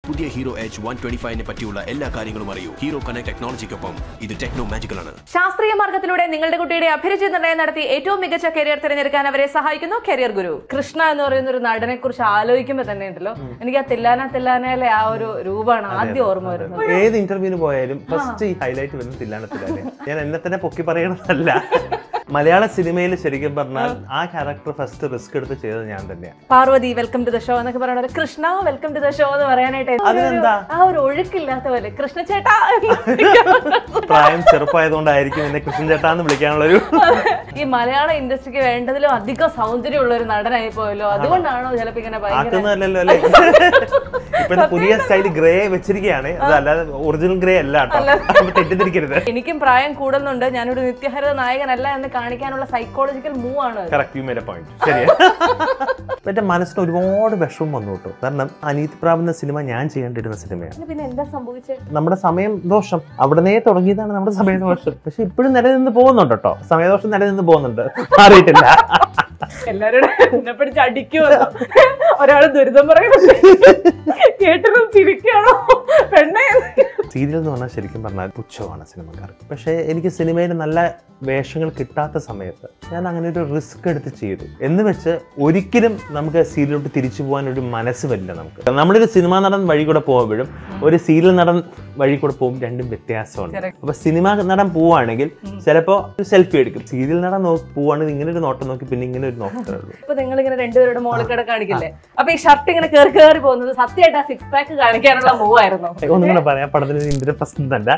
പുതിയ hero H one twenty ഫൈവിനെ പറ്റിയുള്ള എല്ലാ കാര്യങ്ങളും അറിയൂ ഹീറോ കണക്ട് ടെക്നോളജിക്കൊപ്പം ഇത് ടെക്നോ മാജിക്കൽ ആണ് ശാസ്ത്രീയ മാർഗത്തിലൂടെ നിങ്ങളുടെ കുട്ടിയുടെ അഭിരുചി നിർണ്ണയം നടത്തി ഏറ്റവും മികച്ച കരിയർ തിരഞ്ഞെടുക്കാൻ അവരെ സഹായിക്കുന്നു കരിയർ ഗുരു കൃഷ്ണ എന്ന് പറയുന്ന ഒരു നടനെ കുറിച്ച് ആലോചിക്കുമ്പോൾ തന്നെ ഉണ്ടല്ലോ എനിക്ക് ആ തില്ലാന തില്ലാനയിലെ ആ ഒരു രൂപമാണ് ആദ്യം ഓർമ്മ വരുന്നത് ഏത് ഇന്റർവ്യൂവിന് പോയാലും ഫസ്റ്റ് ഈ ഹൈലൈറ്റ് വരുന്നത് തില്ലാനത്തിലാണ് ഞാൻ എന്നെ തന്നെ പൊക്കി പറയണതല്ല മലയാള സിനിമയിൽ ശരിക്കും പറഞ്ഞാൽ ആ ക്യാരക്ടർ ഫസ്റ്റ് റിസ്ക് എടുത്ത് ചെയ്തത് ഞാൻ തന്നെയാണ് Parvathi welcome to the show എന്നൊക്കെ പറയുന്നത് Krishna welcome to the show എന്ന് പറയാനായിട്ട് എന്തൊരു അതിനെന്താ? ആ ഒരു ഒഴുക്കില്ലാത്ത പോലെ കൃഷ്ണ ചേട്ടാ പ്രായം ചെറുപ്പമായതുകൊണ്ടായിരിക്കും എന്നെ കൃഷ്ണൻ ചേട്ടാന്ന് വിളിക്കാനുള്ള ഒരു ഈ മലയാള ഇൻഡസ്ട്രിക്ക് വേണ്ടതിലും അധികം സൗന്ദര്യമുള്ള ഒരു നടനായി പോയല്ലോ അതുകൊണ്ടാണോ ചിലപ്പോ ഇങ്ങനെ ഭയങ്കര ആക്കുന്നതല്ലല്ലോ അല്ലേ ഇപ്പോഴത്തെ പുതിയ സ്റ്റൈൽ ഗ്രേ വെച്ചിരിക്കുകയാണ് അത് അല്ലാതെ ഒറിജിനൽ ഗ്രേ അല്ല കേട്ടോ അപ്പൊ തെറ്റിദ്ധരിക്കരുത് എനിക്കും പ്രായം കൂടുന്നുണ്ട് ഞാനൊരു നിത്യഹരിത നായകനല്ല എന്ന് കാണിക്കാനുള്ള സൈക്കോളജിക്കൽ മൂവ് ആണ് കറക്റ്റ് യു മേഡ് പോയിന്റ് ശരിയാ എന്റെ മനസ്സിന് ഒരുപാട് വിഷമം വന്നു കേട്ടോ കാരണം അനീത് പ്രാബ് എന്ന സിനിമ ഞാൻ ചെയ്യേണ്ടിരുന്ന സിനിമയാണ് ഇത് പിന്നെ എന്താ സംഭവിച്ചത് നമ്മുടെ സമയം ദോഷം അവിടനേ തുടങ്ങിയതാണ് നമ്മുടെ സമയദോഷം പക്ഷെ ഇപ്പോഴും നിലനിന്ന് പോകുന്നുണ്ട് കേട്ടോ സമയദോഷം നിലനിന്ന് പോകുന്നുണ്ട് മാറിയിട്ടില്ല എല്ലാരോടും എന്നെ പിടിച്ച് അടിക്കുമല്ലോ ഒരാള് ദുരിതം പറയുന്നത് കേട്ടിട്ടും ചിരിക്കാണോ പെണ്ണെ സീരിയൽ എന്ന് പറഞ്ഞാൽ ശരിക്കും പറഞ്ഞാൽ പുച്ഛമാണ് സിനിമക്കാർക്ക് പക്ഷേ എനിക്ക് സിനിമയിൽ നല്ല വേഷങ്ങൾ കിട്ടാത്ത സമയത്ത് ഞാൻ അങ്ങനെ ഒരു റിസ്ക് എടുത്ത് ചെയ്തു എന്ന് വെച്ച് ഒരിക്കലും നമുക്ക് സീരിയലോട്ട് തിരിച്ചു പോകാൻ ഒരു മനസ്സ് വരില്ല നമുക്ക് നമ്മളൊരു സിനിമാ നടൻ വഴി കൂടെ പോകുമ്പോഴും ഒരു സീരിയൽ നടൻ വഴി കൂടെ പോകും രണ്ടും വ്യത്യാസമുണ്ട് Correct. അപ്പൊ സിനിമ നടൻ പോവാണെങ്കിൽ ചിലപ്പോൾ ഒരു സെൽഫി എടുക്കും സീരിയൽ നടൻ നോക്കി പോവാണെങ്കിൽ ഇങ്ങനെ ഒരു നോട്ടം നോക്കി പിന്നെ ഇങ്ങനെ ഒരു നോക്കത്തേ ഉള്ളൂ ഇപ്പൊ നിങ്ങൾ ഇങ്ങനെ രണ്ടുപേരുടെ മോളിൽ കിട കാണിക്കില്ലേ അപ്പൊ ഈ ഷർട്ട് ഇങ്ങനെ കേറി കേറി പോകുന്നത് സത്യമായിട്ട് ആ സിക്സ് പാക്ക് കാണിക്കാനുള്ള മൂവ് ആയിരുന്നു ഒന്നും കൂടെ പറയാം പടത്തിന് ഇന്ത്യൻ പ്രശ്നം തന്നെ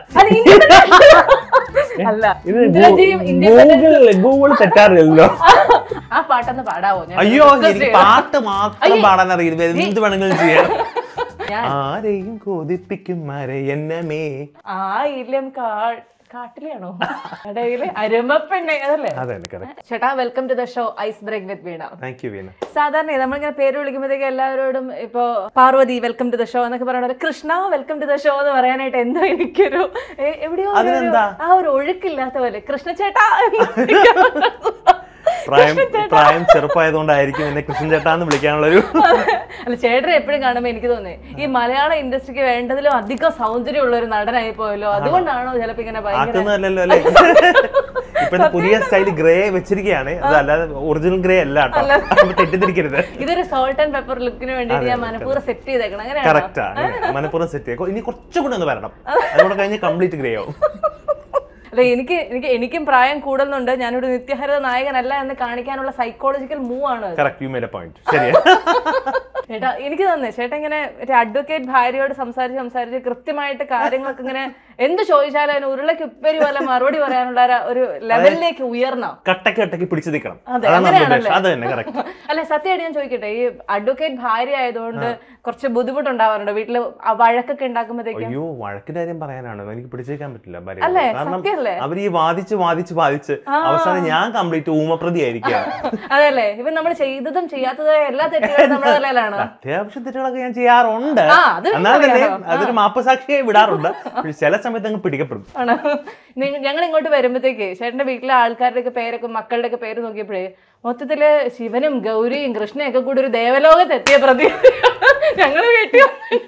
അല്ല ഇത് ഇന്ദിരജിയും independent- ഗൂഗിൾ ഗൂഗിൾ തെറ്റാറില്ലല്ലോ ആ പാട്ടൊന്ന് പാടാവോ ഞാൻ അയ്യോ request എനിക്ക് ചെയ്യാം. പാട്ട് മാത്രം പാടാൻ അറിയില്ല എന്ത് വേണമെങ്കിലും ചെയ്യാം ഞാൻ- ആരെയും കൊതിപ്പിക്കും മരയന്നമേ ആയിരം കാ കാട്ടിലെയാണോ കടയിലെ അരുമപ്പെണ്ണെ അതല്ലേ അതെ കറക്റ്റ് ചേട്ടാ welcome to the show ice break with Veena thank you Veena സാധാരണ നമ്മളിങ്ങനെ പേര് വിളിക്കുമ്പോഴത്തേക്ക് എല്ലാവരോടും ഇപ്പോ Parvathi welcome to the show എന്നൊക്കെ പറയുന്നത് Krishna welcome to the show എന്ന് പറയാനായിട്ട് എന്തോ എനിക്കൊരു എ- എവിടെയോ ഒരു- അതിനെന്താ? ആ ഒരു ഒഴുക്കില്ലാത്ത പോലെ കൃഷ്ണ ചേട്ടാ പ്രായം പ്രായം ചെറുപ്പമായതുകൊണ്ടായിരിക്കും എന്നെ കൃഷ്ണൻ ചേട്ടാന്ന് വിളിക്കാനുള്ള ഒരു അല്ല ചേട്ടനെ എപ്പോഴും കാണുമ്പോ എനിക്ക് തോന്നി ഈ മലയാള ഇൻഡസ്ട്രിക്ക് വേണ്ടതിലും അധികം സൗന്ദര്യമുള്ള ഒരു നടനായി പോയല്ലോ അതുകൊണ്ടാണോ ചിലപ്പോ ഇങ്ങനെ ഭയങ്കര ആക്കുന്നതല്ലല്ലോ അല്ലേ ഇപ്പോഴത്തെ പുതിയ സ്റ്റൈൽ ഗ്രേ വെച്ചിരിക്കുകയാണ് അത് അല്ലാതെ ഒറിജിനൽ ഗ്രേ അല്ല കേട്ടോ അപ്പൊ തെറ്റിദ്ധരിക്കരുത് ഇതൊരു സോൾട്ട് ആൻഡ് പെപ്പർ ലുക്കിന് വേണ്ടിയിട്ട് ഞാൻ മനഃപൂർവ്വം സെറ്റ് ചെയ്തേക്കണം അങ്ങനെയാണോ കറക്റ്റാ മനപ്പുറം സെറ്റ് ചെയ്യാം ഇനി കുറച്ചുകൂടി ഒന്ന് വരണം അതുകൂടെ കഴിഞ്ഞ് കംപ്ലീറ്റ് ഗ്രേ ആവും അല്ല എനിക്ക് എനിക്ക് എനിക്കും പ്രായം കൂടുന്നുണ്ട് ഞാനൊരു നിത്യഹരിത നായകനല്ല എന്ന് കാണിക്കാനുള്ള സൈക്കോളജിക്കൽ മൂവ് ആണ് അത്. കറക്റ്റ് യു മേഡ് പോയിന്റ് ശരിയാ ചേട്ടാ എനിക്ക് തന്നെ ചേട്ടാ ഇങ്ങനെ ഒരു അഡ്വക്കേറ്റ് ഭാര്യയോട് സംസാരിച്ച് സംസാരിച്ച് കൃത്യമായിട്ട് കാര്യങ്ങളൊക്കെ ഇങ്ങനെ എന്ത് ചോദിച്ചാലും അതിന് ഉരുളയ്ക്ക് ഉപ്പേരി പോലെ മറുപടി പറയാനുള്ള ഒരു- ഒരു ലെവലിലേക്ക് ഉയർന്നോ കട്ടക്ക് കട്ടക്ക് പിടിച്ചു നിൽക്കണം അതെ, അതാണ് നമ്മുടെ അങ്ങനെയാണല്ലേ? ഉദ്ദേശം അത് തന്നെ കറക്റ്റ് അല്ലെ സത്യമായിട്ട് ഞാൻ ചോദിക്കട്ടെ ഈ അഡ്വക്കേറ്റ് ഭാര്യ ആയതുകൊണ്ട് കുറച്ച് ബുദ്ധിമുട്ടുണ്ടാവാറുണ്ട് വീട്ടില് ആ വഴക്കൊക്കെ ഉണ്ടാക്കുമ്പോഴത്തേക്കും അയ്യോ വഴക്കിന്റെ കാര്യം പറയാനാണ് എനിക്ക് പിടിച്ചേക്കാൻ പറ്റില്ല ഭാര്യ അല്ലേ? കാരണം സത്യമല്ലേ? അവർ ഈ വാദിച്ച് വാദിച്ച് വാദിച്ച് അവസാനം ഞാൻ കംപ്ലീറ്റ് ഊമപ്രതി ആയിരിക്കുകയാണ് അതല്ലേ ഇവൻ നമ്മൾ ചെയ്തതും ചെയ്യാത്തതായ എല്ലാ തെറ്റുകളും നമ്മുടെ തലയിലാണ് അത്യാവശ്യം തെറ്റുകളൊക്കെ ഞാൻ ചെയ്യാറുണ്ട് ആ, അത് എന്നാൽ തന്നെ എനിക്കറിയാം. അതൊരു മാപ്പസാക്ഷിയായി വിടാറുണ്ട് പക്ഷെ ചില സമയത്ത് അങ്ങ് പിടിക്കപ്പെടും ആണ് ഞങ്ങൾ ഇങ്ങോട്ട് വരുമ്പോഴത്തേക്ക് ചേട്ടന്റെ വീട്ടിലെ ആൾക്കാരുടെ ഒക്കെ പേരൊക്കെ മക്കളുടെ ഒക്കെ പേര് നോക്കിയപ്പോഴേ മൊത്തത്തില് ശിവനും ഗൗരിയും കൃഷ്ണയൊക്കെ കൂടി ഒരു ദേവലോകത്ത് എത്തിയ പ്രതി ഞങ്ങള് വീട്ടിൽ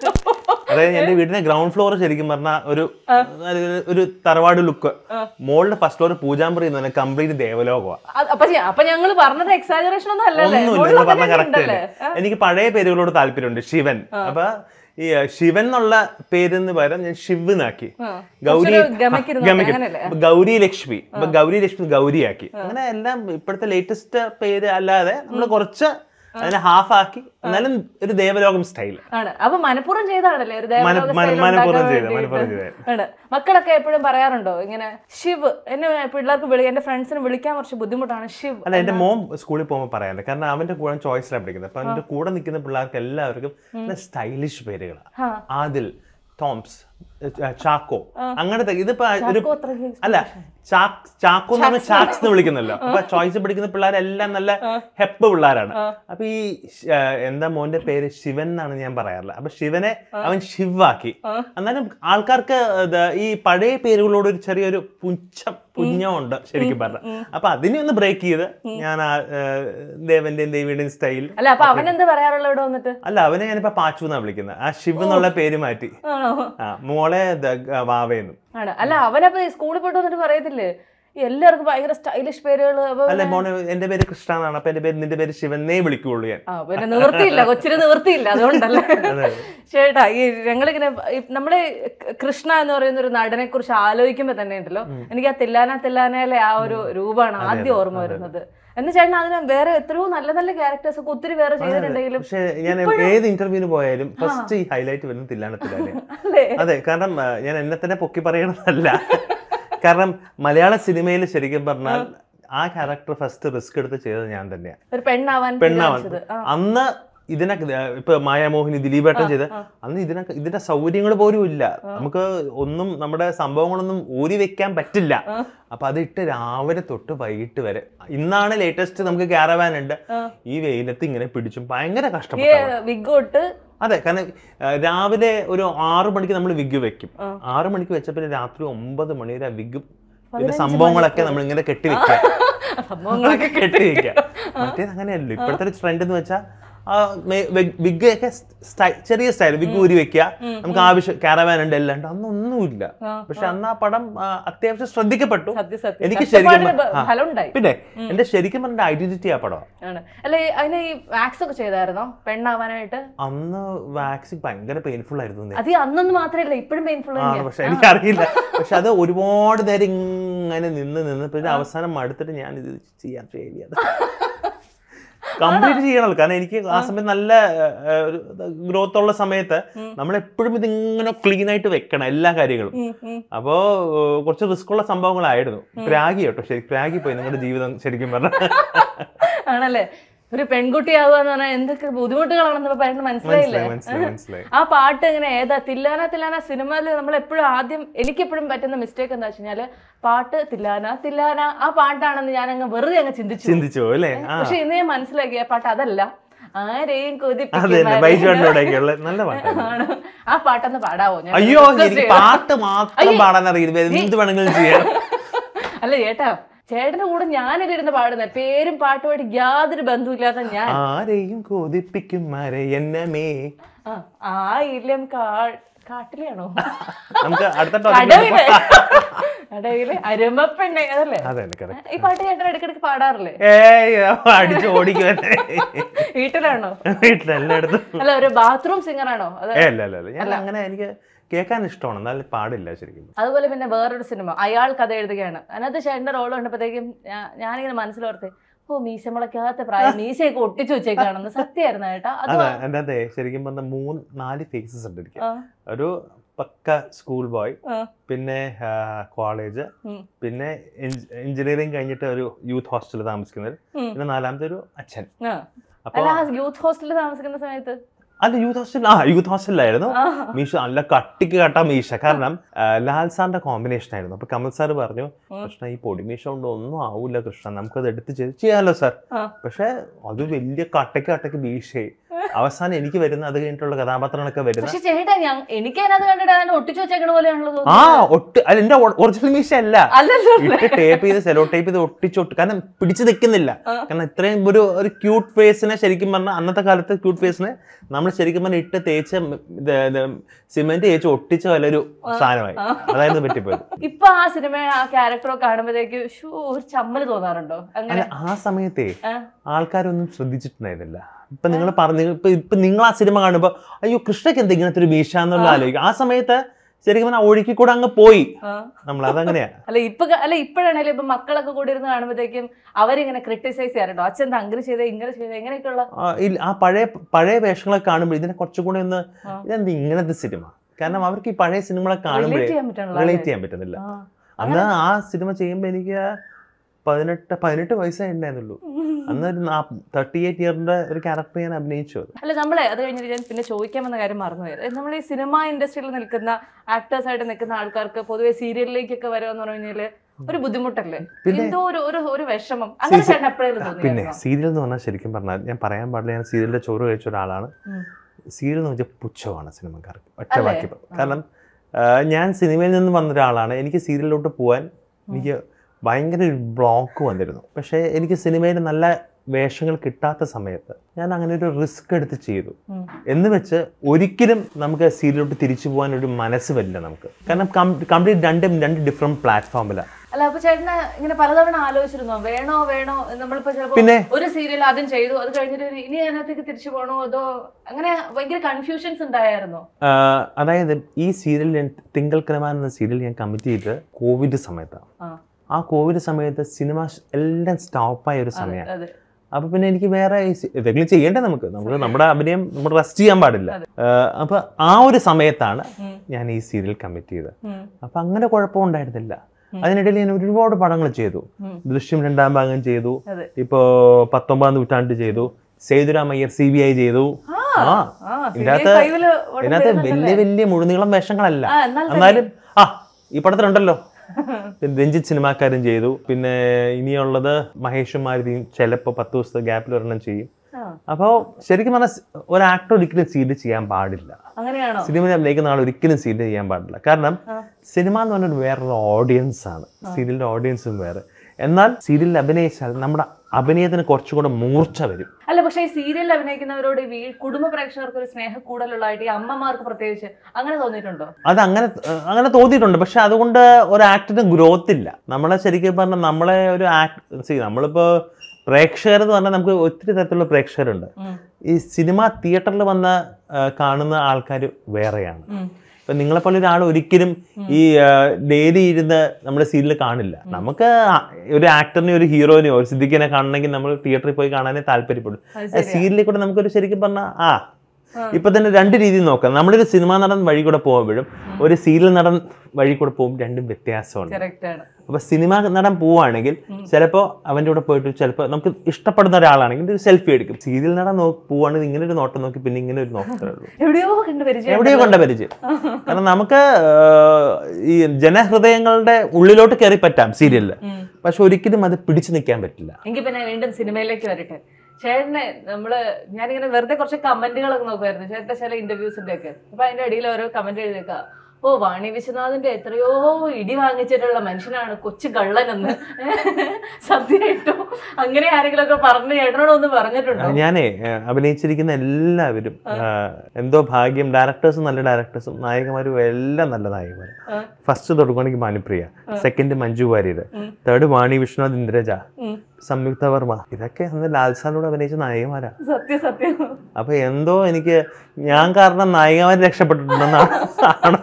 അതായത് എന്റെ വീടിന്റെ ഗ്രൗണ്ട് ഫ്ലോർ ശരിക്കും പറഞ്ഞാൽ ഒരു ഒരു- ഒരു തറവാട് ലുക്ക് മോളിന്റെ ഫസ്റ്റ് ഫ്ലോർ പൂജാമ്പറി എന്ന് പറഞ്ഞാൽ കംപ്ലീറ്റ് ദേവലോകമാണ് അത് അപ്പൊ ഞ- അപ്പൊ ഞങ്ങള് പറഞ്ഞത് എക്സാജറേഷൻ ഒന്നും അല്ലല്ലേ ഒന്നുമില്ല മുകളിൽ എന്ന് പറഞ്ഞ അങ്ങനെ കറക്റ്റ് ഉണ്ടല്ലേ? എനിക്ക് പഴയ പേരുകളോട് താല്പര്യമുണ്ട് ശിവൻ അപ്പൊ ഈ അഹ്, ശിവൻ എന്നുള്ള പേരിന് പകരം ഞാൻ ശിവനാക്കി ഗൗരി കുറച്ചൊരു ഗമയ്ക്കിരുന്നോട്ടെ, ഗമയ്ക്ക്. അങ്ങനല്ലേ? അപ്പൊ ഗൗരി ലക്ഷ്മി അപ്പൊ ഗൗരി ലക്ഷ്മി ഗൗരിയാക്കി അങ്ങനെ എല്ലാം ഇപ്പോഴത്തെ ലേറ്റസ്റ്റ് പേര് അല്ലാതെ നമ്മൾ കുറച്ച് അതിനെ ഹാഫ് ആക്കി എന്നാലും ഒരു ദേവലോകം സ്റ്റൈൽ ആണ് അപ്പൊ മനഃപൂർവ്വം ചെയ്താണല്ലേ ഒരു ദേവലോക മന- മന- style മനഃപൂർവ്വം ഉണ്ടാക്കാൻ ചെയ്ത, വേണ്ടിയിട്ട്. മനഃപൂർവ്വം ചെയ്ത. ആണ് മക്കളൊക്കെ എപ്പോഴും പറയാറുണ്ടോ ഇങ്ങനെ ശിവ് എന്നെ പിള്ളേർക്ക് വിളി എന്റെ ഫ്രണ്ട്സിന് വിളിക്കാൻ കുറച്ച് ബുദ്ധിമുട്ടാണ് ശിവ് അല്ല എന്റെ മോൻ സ്കൂളിൽ പോകുമ്പോൾ പറയാറുണ്ട് കാരണം അവന്റെ കൂടെ ചോയ്സിലാണ് പഠിക്കുന്നത് അപ്പൊ അവന്റെ കൂടെ നിൽക്കുന്ന പിള്ളേർക്ക് എല്ലാവർക്കും സ്റ്റൈലിഷ് പേരുകളാണ് ആ. ആദിൽ ടോംസ് ച- ചാക്കോ അങ്ങനത്തെ ഇതിപ്പോ ഒരു ചാക്കോ അത്രയ്ക്ക് അല്ല ചാക്ക് ചാക്കോ എന്ന് പറഞ്ഞാൽ ചാക്സ് എന്ന് വിളിക്കുന്നല്ലോ അപ്പൊ ചോയ്സ് പഠിക്കുന്ന പിള്ളേരെല്ലാം നല്ല ഹെപ്പ് പിള്ളേരാണ് അപ്പൊ ഈ ശ- ആ, എന്താ മോന്റെ പേര് ശിവൻ എന്നാണ് ഞാൻ പറയാറില്ല അപ്പൊ ശിവനെ അവൻ ശിവാക്കി എന്നാലും ആൾക്കാർക്ക് ഇത് ഈ പഴയ പേരുകളോട് ഒരു ചെറിയൊരു പുച്ഛം പുഞ്ഞമുണ്ട് ശരിക്കും പറഞ്ഞ അപ്പൊ അതിനെ ഒന്ന് ബ്രേക്ക് ചെയ്ത് ഞാൻ ആ ആ, ദേവന്റെയും ദേവിയുടെയും സ്റ്റൈൽ അല്ല അപ്പൊ അവൻ എന്ത് പറയാറുള്ള ഇവിടെ വന്നിട്ട് അല്ല അവനെ ഞാനിപ്പോ പാച്ചു എന്നാ വിളിക്കുന്നത് ആ ശിവ് എന്നുള്ള പേര് മാറ്റി ആണോ ആ മോളെ ദ- വാവയെന്നും ആണ് അല്ല അവനപ്പൊ ഈ സ്കൂളിൽ പോയിട്ട് വന്നിട്ട് പറയത്തില്ലേ ഈ എല്ലാവർക്കും ഭയങ്കര സ്റ്റൈലിഷ് പേരുകൾ അല്ല മോനെ എന്റെ പേര് കൃഷ്ണ എന്നാണ് അപ്പൊ എന്റെ പേര് നിന്റെ പേര് ശിവനേ വിളിക്കുള്ളൂ ഞാൻ ആ പിന്നെ നിവൃത്തിയില്ല കൊച്ചിന് നിവൃത്തിയില്ല അതുകൊണ്ടല്ലേ ചേട്ടാ ഈ ഞങ്ങളിങ്ങനെ ഈ നമ്മള് കൃഷ്ണ എന്ന് പറയുന്ന ഒരു നടനെ കുറിച്ച് ആലോചിക്കുമ്പോ തന്നെ ഉണ്ടല്ലോ എനിക്ക് ആ തില്ലാന തില്ലാനയിലെ ആ ഒരു രൂപമാണ് ആദ്യം ഓർമ്മ വരുന്നത് എന്ന് ചേട്ടൻ അതിന് വേറെ എത്രയോ നല്ല നല്ല ക്യാരക്ടേഴ്സ് ഒക്കെ ഒത്തിരി വേറെ ചെയ്തിട്ടുണ്ടെങ്കിലും പക്ഷെ ഞാൻ ഏത് ഇന്റർവ്യൂവിന് പോയാലും ഫസ്റ്റ് ഈ ഹൈലൈറ്റ് വരുന്നത് തില്ലാനത്തിലാണ് അല്ലേ അതെ കാരണം ആ, ഞാൻ എന്നെ തന്നെ പൊക്കി പറയണതല്ല കാരണം മലയാള സിനിമയിൽ ശരിക്കും പറഞ്ഞാൽ ആ ക്യാരക്ടർ ഫസ്റ്റ് റിസ്ക് എടുത്ത് ചെയ്തത് ഞാൻ തന്നെയാണ് ഒരു പെണ്ണാവാൻ പെണ്ണാവാൻ തീരുമാനിച്ചത്. ആ. അന്ന് ഇതിനൊക്കെ ഇപ്പൊ മായാമോഹിനി ദിലീപേട്ടൻ ചെയ്ത് അന്ന് ഇതിനൊക്കെ ഇതിന്റെ സൗകര്യങ്ങൾ പോലും ഇല്ല നമുക്ക് ഒന്നും നമ്മുടെ സംഭവങ്ങളൊന്നും ഊരി വെക്കാൻ പറ്റില്ല അപ്പൊ അത് ഇട്ട് രാവിലെ തൊട്ട് വൈകിട്ട് വരെ ഇന്നാണ് ലേറ്റസ്റ്റ് നമുക്ക് ക്യാരവാൻ ഉണ്ട് ഈ വെയിലത്ത് ഇങ്ങനെ പിടിച്ചും ഭയങ്കര ഈ കഷ്ടപ്പെട്ടു വിഗോട്ട് അതെ കാരണം ആ, രാവിലെ ഒരു ആറ് മണിക്ക് നമ്മൾ വിഗ് വെക്കും ആറ് മണിക്ക് വെച്ചപ്പോൾ രാത്രി ഒമ്പത് മണി വരെ വിഗും ഇതിന്റെ സംഭവങ്ങളൊക്കെ നമ്മൾ ഇങ്ങനെ കെട്ടി വെക്കുക സംഭവങ്ങളൊക്കെ കെട്ടി വെക്കുക മറ്റേത് അങ്ങനെയല്ലോ ഇപ്പോഴത്തെ ഒരു ട്രെൻഡ് എന്ന് വെച്ചാൽ വിഗ് ഒക്കെ സ്റ്റൈ- ചെറിയ സ്റ്റൈൽ വിഗ് ഊരി വെക്കുക നമുക്ക് ആവശ്യം കാരവാൻ ഉണ്ട് എല്ലാം ഉണ്ട് അന്നൊന്നുമില്ല പക്ഷെ അന്ന് ആ പടം ആ, അത്യാവശ്യം ശ്രദ്ധിക്കപ്പെട്ടു സത്യം സത്യം എനിക്ക് ശരിക്കും കഷ്ടപ്പാടിന് പ- ആ. ഫലം ഉണ്ടായി പിന്നെ എന്റെ ശരിക്കും പറഞ്ഞ ഐഡന്റിറ്റി ആ പടം ആണ് അല്ല ഈ- അതിന് ഈ വാക്സ് ഒക്കെ ചെയ്തായിരുന്നോ പെണ്ണാവാനായിട്ട് അന്ന് വാക്സിൻ ഭയങ്കര പെയിൻഫുൾ ആയിരുന്നു എന്ന് അത് ഈ അന്നൊന്നും മാത്രമല്ല ഇപ്പോഴും പെയിൻഫുൾ ആണ് പക്ഷെ എനിക്കറിയില്ല പക്ഷെ അത് ഒരുപാട് നേരം ഇങ്ങനെ നിന്ന് നിന്ന് പിന്നെ അവസാനം മടുത്തിട്ട് ഞാൻ ഇത് ചെയ്യാൻ ചെയ്യാൻ കംപ്ലീറ്റ് ചെയ്യണമല്ലോ കാരണം എനിക്ക് ആ സമയത്ത് നല്ല ഗ്രോത്ത് ഉള്ള സമയത്ത് നമ്മൾ എപ്പോഴും ഇതിങ്ങനെ ക്ലീൻ ആയിട്ട് വെക്കണം എല്ലാ കാര്യങ്ങളും അപ്പോ ഏഹ്, കുറച്ച് റിസ്ക് ഉള്ള സംഭവങ്ങളായിരുന്നു പ്രാഗി കേട്ടോ ശരി പ്രാഗി പോയി നിങ്ങളുടെ ജീവിതം ശരിക്കും പറഞ്ഞാൽ ആണല്ലേ ഒരു പെൺകുട്ടിയാവുക എന്ന് പറഞ്ഞാൽ എന്തൊക്കെ ബുദ്ധിമുട്ടുകളാണെന്ന് ഇപ്പൊ പറയുന്നത് മനസ്സിലായില്ലേ മനസ്സിലായി മനസ്സിലായി ആ പാട്ട് ഇങ്ങനെ ഏതാ തില്ലാന തില്ലാന സിനിമയിൽ നമ്മൾ എപ്പോഴും ആദ്യം എനിക്കെപ്പോഴും പറ്റുന്ന മിസ്റ്റേക്ക് എന്താ വെച്ച് കഴിഞ്ഞാല് പാട്ട് തില്ലാന തില്ലാന ആ പാട്ടാണെന്ന് ഞാൻ അങ്ങ് വെറുതെ അങ്ങ് ചിന്തിച്ചു ചിന്തിച്ചു അല്ലേ ആ പക്ഷെ ഇന്ന് ഞാൻ മനസ്സിലാക്കി ആ പാട്ട് അതല്ല ആരെയും അതെ കൊതിപ്പിക്കും ബൈജുവാടിനോടൊക്കെയുള്ള നല്ല പാട്ടാണ് ആണ്. ആ പാട്ടൊന്ന് പാടാവോ ഞാൻ അയ്യോ request എനിക്ക് ചെയ്യാം. പാട്ട് മാത്രം പാടാൻ അറിയില്ല എന്ത് വേണമെങ്കിലും ചെയ്യാം അല്ല ചേട്ടാ ചേട്ടന്റെ കൂടെ ഞാനല്ലേ ഇരുന്ന് പാടുന്നത് പേരും പാട്ടുമായിട്ട് യാതൊരു ബന്ധവുമില്ലാത്ത ഞാൻ ആരെയും കൊതിപ്പിക്കും മരയന്നമേ ആ, ആയില്യം കാ കാട്ടിലെയാണോ നമുക്ക് അടുത്ത ടോപ്പിക് കടവിലെ കടവിലെ അരുമ്പപ്പെണ്ണെ അതല്ലേ അതെ correct. ഈ പാട്ട് ചേട്ടൻ ഇടയ്ക്കിടയ്ക്ക് പാടാറില്ലേ ഏയ് അടിച്ചു ഓടിക്കുവന്നെ വീട്ടിലാണോ വീട്ടിലെല്ലായിടത്തും അല്ല ഒരു ബാത്റൂം സിംഗർ ആണോ അത് ഏ അല്ല അല്ല അല്ല ഞാൻ അങ്ങനെ എനിക്ക് കേൾക്കാൻ ഇഷ്ടമാണ് എന്നാലും പാടില്ല ശരിക്കും അതുപോലെ പിന്നെ വേറൊരു സിനിമ അയാൾ കഥ എഴുതുകയാണ് അതിനകത്ത് ചേട്ടന്റെ റോൾ കണ്ടപ്പോഴത്തേക്കും ഞാ- ഞാനിങ്ങനെ മനസ്സിലോർത്ത് ഓ മീശ മുളയ്ക്കാത്ത പ്രായം മീശയൊക്കെ ഒട്ടിച്ചു വെച്ചേക്കാണെന്ന് സത്യമായിരുന്നു ചേട്ടാ അത് അതെ എൻ്റെ അതെ ശരിക്കും പറഞ്ഞ മൂന്ന് നാല് ഫേസസ് ഉണ്ട് എനിക്ക് ആ, ഒരു പക്ക സ്കൂൾ ബോയ് ആ, പിന്നെ കോളേജ് ഉം. പിന്നെ എഞ്ചിനീയറിംഗ് കഴിഞ്ഞിട്ട് ഒരു യൂത്ത് ഹോസ്റ്റലിൽ താമസിക്കുന്നത് ഉം. പിന്നെ നാലാമത്തെ ഒരു അച്ഛൻ ആ. അപ്പൊ അല്ല ആ യൂത്ത് ഹോസ്റ്റലിൽ താമസിക്കുന്ന സമയത്ത് അല്ല യൂത്ത് ഹോസ്റ്റൽ ആ യൂത്ത് ഹോസ്റ്റലിലായിരുന്നു ആ, മീശ നല്ല കട്ടിക്ക് കട്ട മീശ കാരണം ആ, ലാൽ സാറിന്റെ കോമ്പിനേഷൻ ആയിരുന്നു അപ്പൊ കമൽ സാർ പറഞ്ഞു കൃഷ്ണ ഈ പൊടി മീശ കൊണ്ട് ഒന്നും ആവൂല കൃഷ്ണ നമുക്കത് എടുത്ത് ചെയ്ത് ചെയ്യാമല്ലോ സാർ ആ. പക്ഷെ അത് വലിയ കട്ടയ്ക്ക് കട്ടയ്ക്ക് മീശയായി അവസാനം എനിക്ക് വരുന്ന അത് കഴിഞ്ഞിട്ടുള്ള കഥാപാത്രങ്ങളൊക്കെ വരുന്ന പക്ഷെ ചേട്ടാ ഞാൻ എനിക്ക് അതിനകത്ത് കണ്ടിട്ട് അതിനെ ഒട്ടിച്ചു വെച്ചേക്കണ പോലെയാണല്ലോ ആ തോന്നുന്നത് ഒട്ട് അല്ല എന്റെ ഒറിജിനൽ മീശ അല്ല അല്ലല്ലോ ഇട്ട് ടേപ്പ് ചെയ്ത് സെലോ ടേപ്പ് ചെയ്ത് ഒട്ടിച്ചൊട്ട് കാരണം പിടിച്ചു നിൽക്കുന്നില്ല ആ. കാരണം ഇത്രയും ഒരു ഒരു ക്യൂട്ട് ഫേസിനെ ശരിക്കും പറഞ്ഞാൽ അന്നത്തെ കാലത്ത് ക്യൂട്ട് ഫേസിനെ നമ്മൾ ശരിക്കും പറഞ്ഞാൽ ഇട്ട് തേച്ച് സിമെന്റ് തേച്ച് ഒട്ടിച്ച വല്ലൊരു സാധനമായി അതായിരുന്നു പറ്റിപ്പോയത് ഇപ്പൊ ആ സിനിമ ആ ക്യാരക്ടറോ കാണുമ്പോഴത്തേക്ക് ഷൂ ഒരു ചമ്മല് തോന്നാറുണ്ടോ അങ്ങനെ അല്ല ആ സമയത്തെ ആ. ആൾക്കാരൊന്നും ശ്രദ്ധിച്ചിട്ടുണ്ടായിരുന്നില്ല ഇപ്പൊ നിങ്ങൾ പറഞ്ഞു ഇപ്പൊ ഇപ്പൊ നിങ്ങൾ ആ സിനിമ കാണുമ്പോ അയ്യോ കൃഷ്ണയ്ക്ക് എന്താ ഇങ്ങനത്തെ ഒരു മീശ എന്നുള്ള ആലോചിക്കും ആ സമയത്ത് ശരിക്കും പറഞ്ഞാൽ ഒഴുക്കി കൂടെ അങ്ങ് പോയി ആ. നമ്മൾ അതങ്ങനെയാ അല്ല ഇപ്പൊ ക- അല്ല ഇപ്പോഴാണേലും ഇപ്പൊ മക്കളൊക്കെ കൂടി ഇരുന്ന് കാണുമ്പോഴത്തേക്കും അവരിങ്ങനെ ക്രിട്ടിസൈസ് ചെയ്യാറുണ്ടോ അച്ഛൻ എന്താ അങ്ങനെ ചെയ്തേ ഇങ്ങനെ ചെയ്തേ എങ്ങനെയൊക്കെയുള്ള ആ, ഇല്ല, ആ പഴയ പഴയ വേഷങ്ങളൊക്കെ കാണുമ്പോൾ ഇതിനെ കുറച്ചും കൂടെ ഒന്ന് ആ. ഇതെന്ത് ഇങ്ങനത്തെ സിനിമ കാരണം അവർക്ക് ഈ പഴയ സിനിമകളെ കാണുമ്പോഴേ റിലേറ്റ് ചെയ്യാൻ പറ്റണല്ലോ റിലേറ്റ് ചെയ്യാൻ പറ്റുന്നില്ല ആ. അന്ന് ആ സിനിമ ചെയ്യുമ്പോൾ എനിക്ക് പതിനെട്ട് പതിനെട്ട് വയസ്സേ ഉണ്ടായിരുന്നുള്ളൂ അന്ന് ഒരു തേർട്ടി എയ്റ്റ് ഇയറിന്റെ ഒരു ക്യാരക്ടർ ഞാൻ അഭിനയിച്ചു അത് അല്ല നമ്മളെ അത് കഴിഞ്ഞിട്ട് ഞാൻ പിന്നെ ചോദിക്കാൻ വന്ന കാര്യം മറന്നുപോയത് നമ്മൾ ഈ സിനിമ ഇൻഡസ്ട്രിയിൽ നിൽക്കുന്ന ആക്ടേഴ്സ് ആയിട്ട് നിൽക്കുന്ന ആൾക്കാർക്ക് പൊതുവെ സീരിയലിലേക്കൊക്കെ വരുമെന്ന് പറഞ്ഞു കഴിഞ്ഞാല് ഒരു ബുദ്ധിമുട്ടല്ലേ എന്തോ ഒരു ഒരു ഒരു വിഷമം അങ്ങനെ ചേട്ടൻ എപ്പോഴേലും പിന്നെ തോന്നിയായിരുന്നോ? സീരിയൽ എന്ന് പറഞ്ഞാൽ ശരിക്കും പറഞ്ഞാൽ ഞാൻ പറയാൻ പാടില്ല ഞാൻ സീരിയലിന്റെ ചോറ് കഴിച്ച ഒരാളാണ് ഉം. സീരിയൽ എന്ന് വെച്ചാൽ പുച്ഛമാണ് സിനിമക്കാർക്ക് ഒറ്റ അല്ലേ? വാക്കി പറ- കാരണം ആ, ഞാൻ സിനിമയിൽ നിന്ന് വന്ന ഒരാളാണ് എനിക്ക് സീരിയലിലോട്ട് പോകാൻ എനിക്ക് ഭയങ്കര ഒരു ബ്ലോക്ക് വന്നിരുന്നു പക്ഷേ എനിക്ക് സിനിമയിൽ നല്ല വേഷങ്ങൾ കിട്ടാത്ത സമയത്ത് ഞാൻ അങ്ങനെ ഒരു റിസ്ക് എടുത്ത് ചെയ്തു ഉം. എന്ന് വെച്ച് ഒരിക്കലും നമുക്ക് സീരിയലോട്ട് തിരിച്ചു പോകാൻ ഒരു മനസ്സ് വരില്ല നമുക്ക് കാരണം കംപ്ലീറ്റ് രണ്ടും രണ്ട് ഡിഫറെൻറ്റ് പ്ലാറ്റ്ഫോമിലാണ് അല്ല അപ്പൊ ചേട്ടന് ഇങ്ങനെ പലതവണ ആലോചിച്ചിരുന്നോ വേണോ വേണോ നമ്മളിപ്പോ ചിലപ്പോ പിന്നെ? ഒരു സീരിയൽ ആദ്യം ചെയ്തു അത് കഴിഞ്ഞിട്ട് ഇനി- ഇനി അതിനകത്തേക്ക് തിരിച്ചു പോകണോ അതോ അങ്ങനെ ഭയങ്കര കൺഫ്യൂഷൻസ് ഉണ്ടായിരുന്നോ ആഹ് അതായത് ഈ സീരിയൽ ഞാൻ തിങ്കൾ ക്രമാൻ എന്ന സീരിയൽ ഞാൻ കമ്മിറ്റ് ചെയ്തത് കോവിഡ് സമയത്താണ് ആ ആ കോവിഡ് സമയത്ത് സിനിമ എല്ലാം സ്റ്റോപ്പായ ഒരു സമയമാണ് അതെ അപ്പൊ പിന്നെ എനിക്ക് വേറെ ഈ സി- എന്തെങ്കിലും ചെയ്യണ്ടേ നമുക്ക് നമുക്ക് നമ്മുടെ അഭിനയം നമ്മൾ റെസ്റ്റ് ചെയ്യാൻ പാടില്ല ആഹ് അപ്പൊ ആ ഒരു സമയത്താണ് ഉം. ഞാൻ ഈ സീരിയൽ കമ്മിറ്റ് ചെയ്തത് ഉം. അപ്പൊ അങ്ങനെ കുഴപ്പമുണ്ടായിരുന്നില്ല അതിനിടയിൽ ഞാൻ ഒരുപാട് പടങ്ങൾ ചെയ്തു ഉം. ദൃശ്യം രണ്ടാം ഭാഗം ചെയ്തു അതെ. ഇപ്പോ പത്തൊമ്പതാം നൂറ്റാണ്ട് ചെയ്തു സേതുരാമയ്യർ സി ബി ഐ ചെയ്തു ആ ആ, ഇതിനകത്ത് CBI ഫൈവില് ഉടൻ ഇതിനകത്ത് വരുന്നുണ്ടല്ലേ? വലിയ വലിയ മുഴുനീളം വേഷങ്ങളല്ല ആ, എന്നാൽ തന്നെ. എന്നാലും ആ ഈ പടത്തിലുണ്ടല്ലോ പിന്നെ രഞ്ജിത്ത് സിനിമാക്കാരും ചെയ്തു പിന്നെ ഇനിയുള്ളത് മഹേഷും മാരുതിയും ചിലപ്പോൾ പത്ത് ദിവസത്തെ ഗ്യാപ്പിൽ ഒരെണ്ണം ചെയ്യും ആ, അപ്പോൾ ശരിക്കും പറഞ്ഞാൽ ഒരു ആക്ടർ ഒരിക്കലും സീരിയൽ ചെയ്യാൻ പാടില്ല അങ്ങനെയാണോ സിനിമയിൽ അഭിനയിക്കുന്ന ആൾ ഒരിക്കലും സീരിയൽ ചെയ്യാൻ പാടില്ല കാരണം ആ. സിനിമ എന്ന് പറഞ്ഞൊരു വേറൊരു ഓഡിയൻസ് ആണ് സീരിയലിന്റെ ഓഡിയൻസും വേറെ എന്നാൽ സീരിയലിൽ അഭിനയിച്ചാൽ നമ്മുടെ അഭിനയത്തിന് കുറച്ചുകൂടെ മൂർച്ച വരും അല്ല പക്ഷേ ഈ സീരിയലിൽ അഭിനയിക്കുന്നവരോട് ഈ വീ- കുടുംബ പ്രേക്ഷകർക്ക് ഒരു സ്നേഹ കൂടുതലുള്ളതായിട്ട് ഈ അമ്മമാർക്ക് പ്രത്യേകിച്ച് അങ്ങനെ തോന്നിയിട്ടുണ്ടോ അത് അങ്ങനെ അങ്ങനെ തോന്നിയിട്ടുണ്ട് പക്ഷെ അതുകൊണ്ട് ഒരു ആക്ടിന് ഗ്രോത്ത് ഇല്ല നമ്മളെ ശരിക്കും പറഞ്ഞാൽ നമ്മളെ ഒരു ആക്ട് സി നമ്മളിപ്പോൾ പ്രേക്ഷകർ എന്ന് പറഞ്ഞാൽ നമുക്ക് ഒത്തിരി തരത്തിലുള്ള പ്രേക്ഷകരുണ്ട് ഉം. ഈ സിനിമ തിയേറ്ററിൽ വന്ന് ആ, കാണുന്ന ആൾക്കാർ വേറെയാണ് ഉം. ഇപ്പം നിങ്ങളെപ്പോലെ ഒരാൾ ഒരിക്കലും ഈ ഡെയിലി ഇരുന്ന് നമ്മുടെ സീരിയൽ കാണില്ല നമുക്ക് ആ- ഒരു ആക്ടറിനെയോ ഒരു ഹീറോനെയോ ഒരു സിദ്ദിഖിനെ കാണണമെങ്കിൽ നമ്മൾ തിയേറ്ററിൽ പോയി കാണാനേ താല്പര്യപ്പെടും അത് ശരിയാ. സീരിയലിൽ കൂടെ നമുക്കൊരു ശരിക്കും പറഞ്ഞാൽ ആ ആ. ഇപ്പൊ തന്നെ രണ്ട് രീതിയിൽ നോക്കാം നമ്മളൊരു സിനിമാ നടൻ വഴി കൂടെ പോകുമ്പോഴും ഒരു സീരിയൽ നടൻ വഴി കൂടെ പോകുമ്പോൾ രണ്ടും വ്യത്യാസമുണ്ട് കറക്റ്റ് ആണ് അപ്പൊ സിനിമ നടൻ പോവുകയാണെങ്കിൽ ചിലപ്പോൾ അവൻ്റെ കൂടെ പോയിട്ട് ചിലപ്പോൾ നമുക്ക് ഇഷ്ടപ്പെടുന്ന ഒരാളാണെങ്കിൽ ഒരു സെൽഫി എടുക്കും സീരിയൽ നടൻ നോക്കി പോവുകയാണെങ്കിൽ ഇങ്ങനെ ഒരു നോട്ടം നോക്കി പിന്നെ ഇങ്ങനെ ഒരു നോക്കത്തേ ഉള്ളൂ എവിടെയോ കണ്ടു പരിചയം എവിടെയോ കൊണ്ട പരിചയം കാരണം നമുക്ക് ആഹ്, ഈ ജനഹൃദയങ്ങളുടെ ഉള്ളിലോട്ട് കയറി പറ്റാം സീരിയലിൽ ഉം. പക്ഷെ ഒരിക്കലും അത് പിടിച്ചു നിൽക്കാൻ പറ്റില്ല എങ്കിൽ പിന്നെ വീണ്ടും സിനിമയിലേക്ക് വരട്ടെ ചേട്ടനെ നമ്മള് ഞാനിങ്ങനെ വെറുതെ കുറച്ച് കമന്റുകളൊക്കെ നോക്കുമായിരുന്നു ചേട്ടന്റെ ചില ഇന്റർവ്യൂസിന്റെ ഒക്കെ അപ്പൊ അതിന്റെ അടിയിൽ ഓരോ കമന്റ് എഴുതിയേക്ക ഓ വാണി വിശ്വനാഥിന്റെ എത്രയോ ഇടി വാങ്ങിച്ചിട്ടുള്ള മനുഷ്യനാണ് കൊച്ചു കള്ളനെന്ന് സത്യമായിട്ടും അങ്ങനെ ആരെങ്കിലും ഒക്കെ പറഞ്ഞു ചേട്ടനോട് ഒന്ന് പറഞ്ഞിട്ടുണ്ടോ ഞാനേ ഏഹ്, അഭിനയിച്ചിരിക്കുന്ന എല്ലാവരും ആഹ്, എന്തോ ഭാഗ്യം ഡയറക്ടേഴ്സും നല്ല ഡയറക്ടേഴ്സും നായികമാരും എല്ലാം നല്ല നായികമാരും ആ. ഫസ്റ്റ് തൊടുക്കുകയാണെങ്കിൽ ഭാനുപ്രിയ സെക്കൻഡ് മഞ്ജു വാര്യർ തേർഡ് വാണി വിശ്വനാഥ് ഇന്ദ്രജ ഉം. സംയുക്ത വർമ്മ ഇതൊക്കെ അന്ന് ലാൽസാനോട് അഭിനയിച്ച നായികമാരാ സത്യം സത്യം അപ്പൊ എന്തോ എനിക്ക് ഞാൻ കാരണം നായികമാർ രക്ഷപ്പെട്ടിട്ടുണ്ടെന്നാണ് ആണ്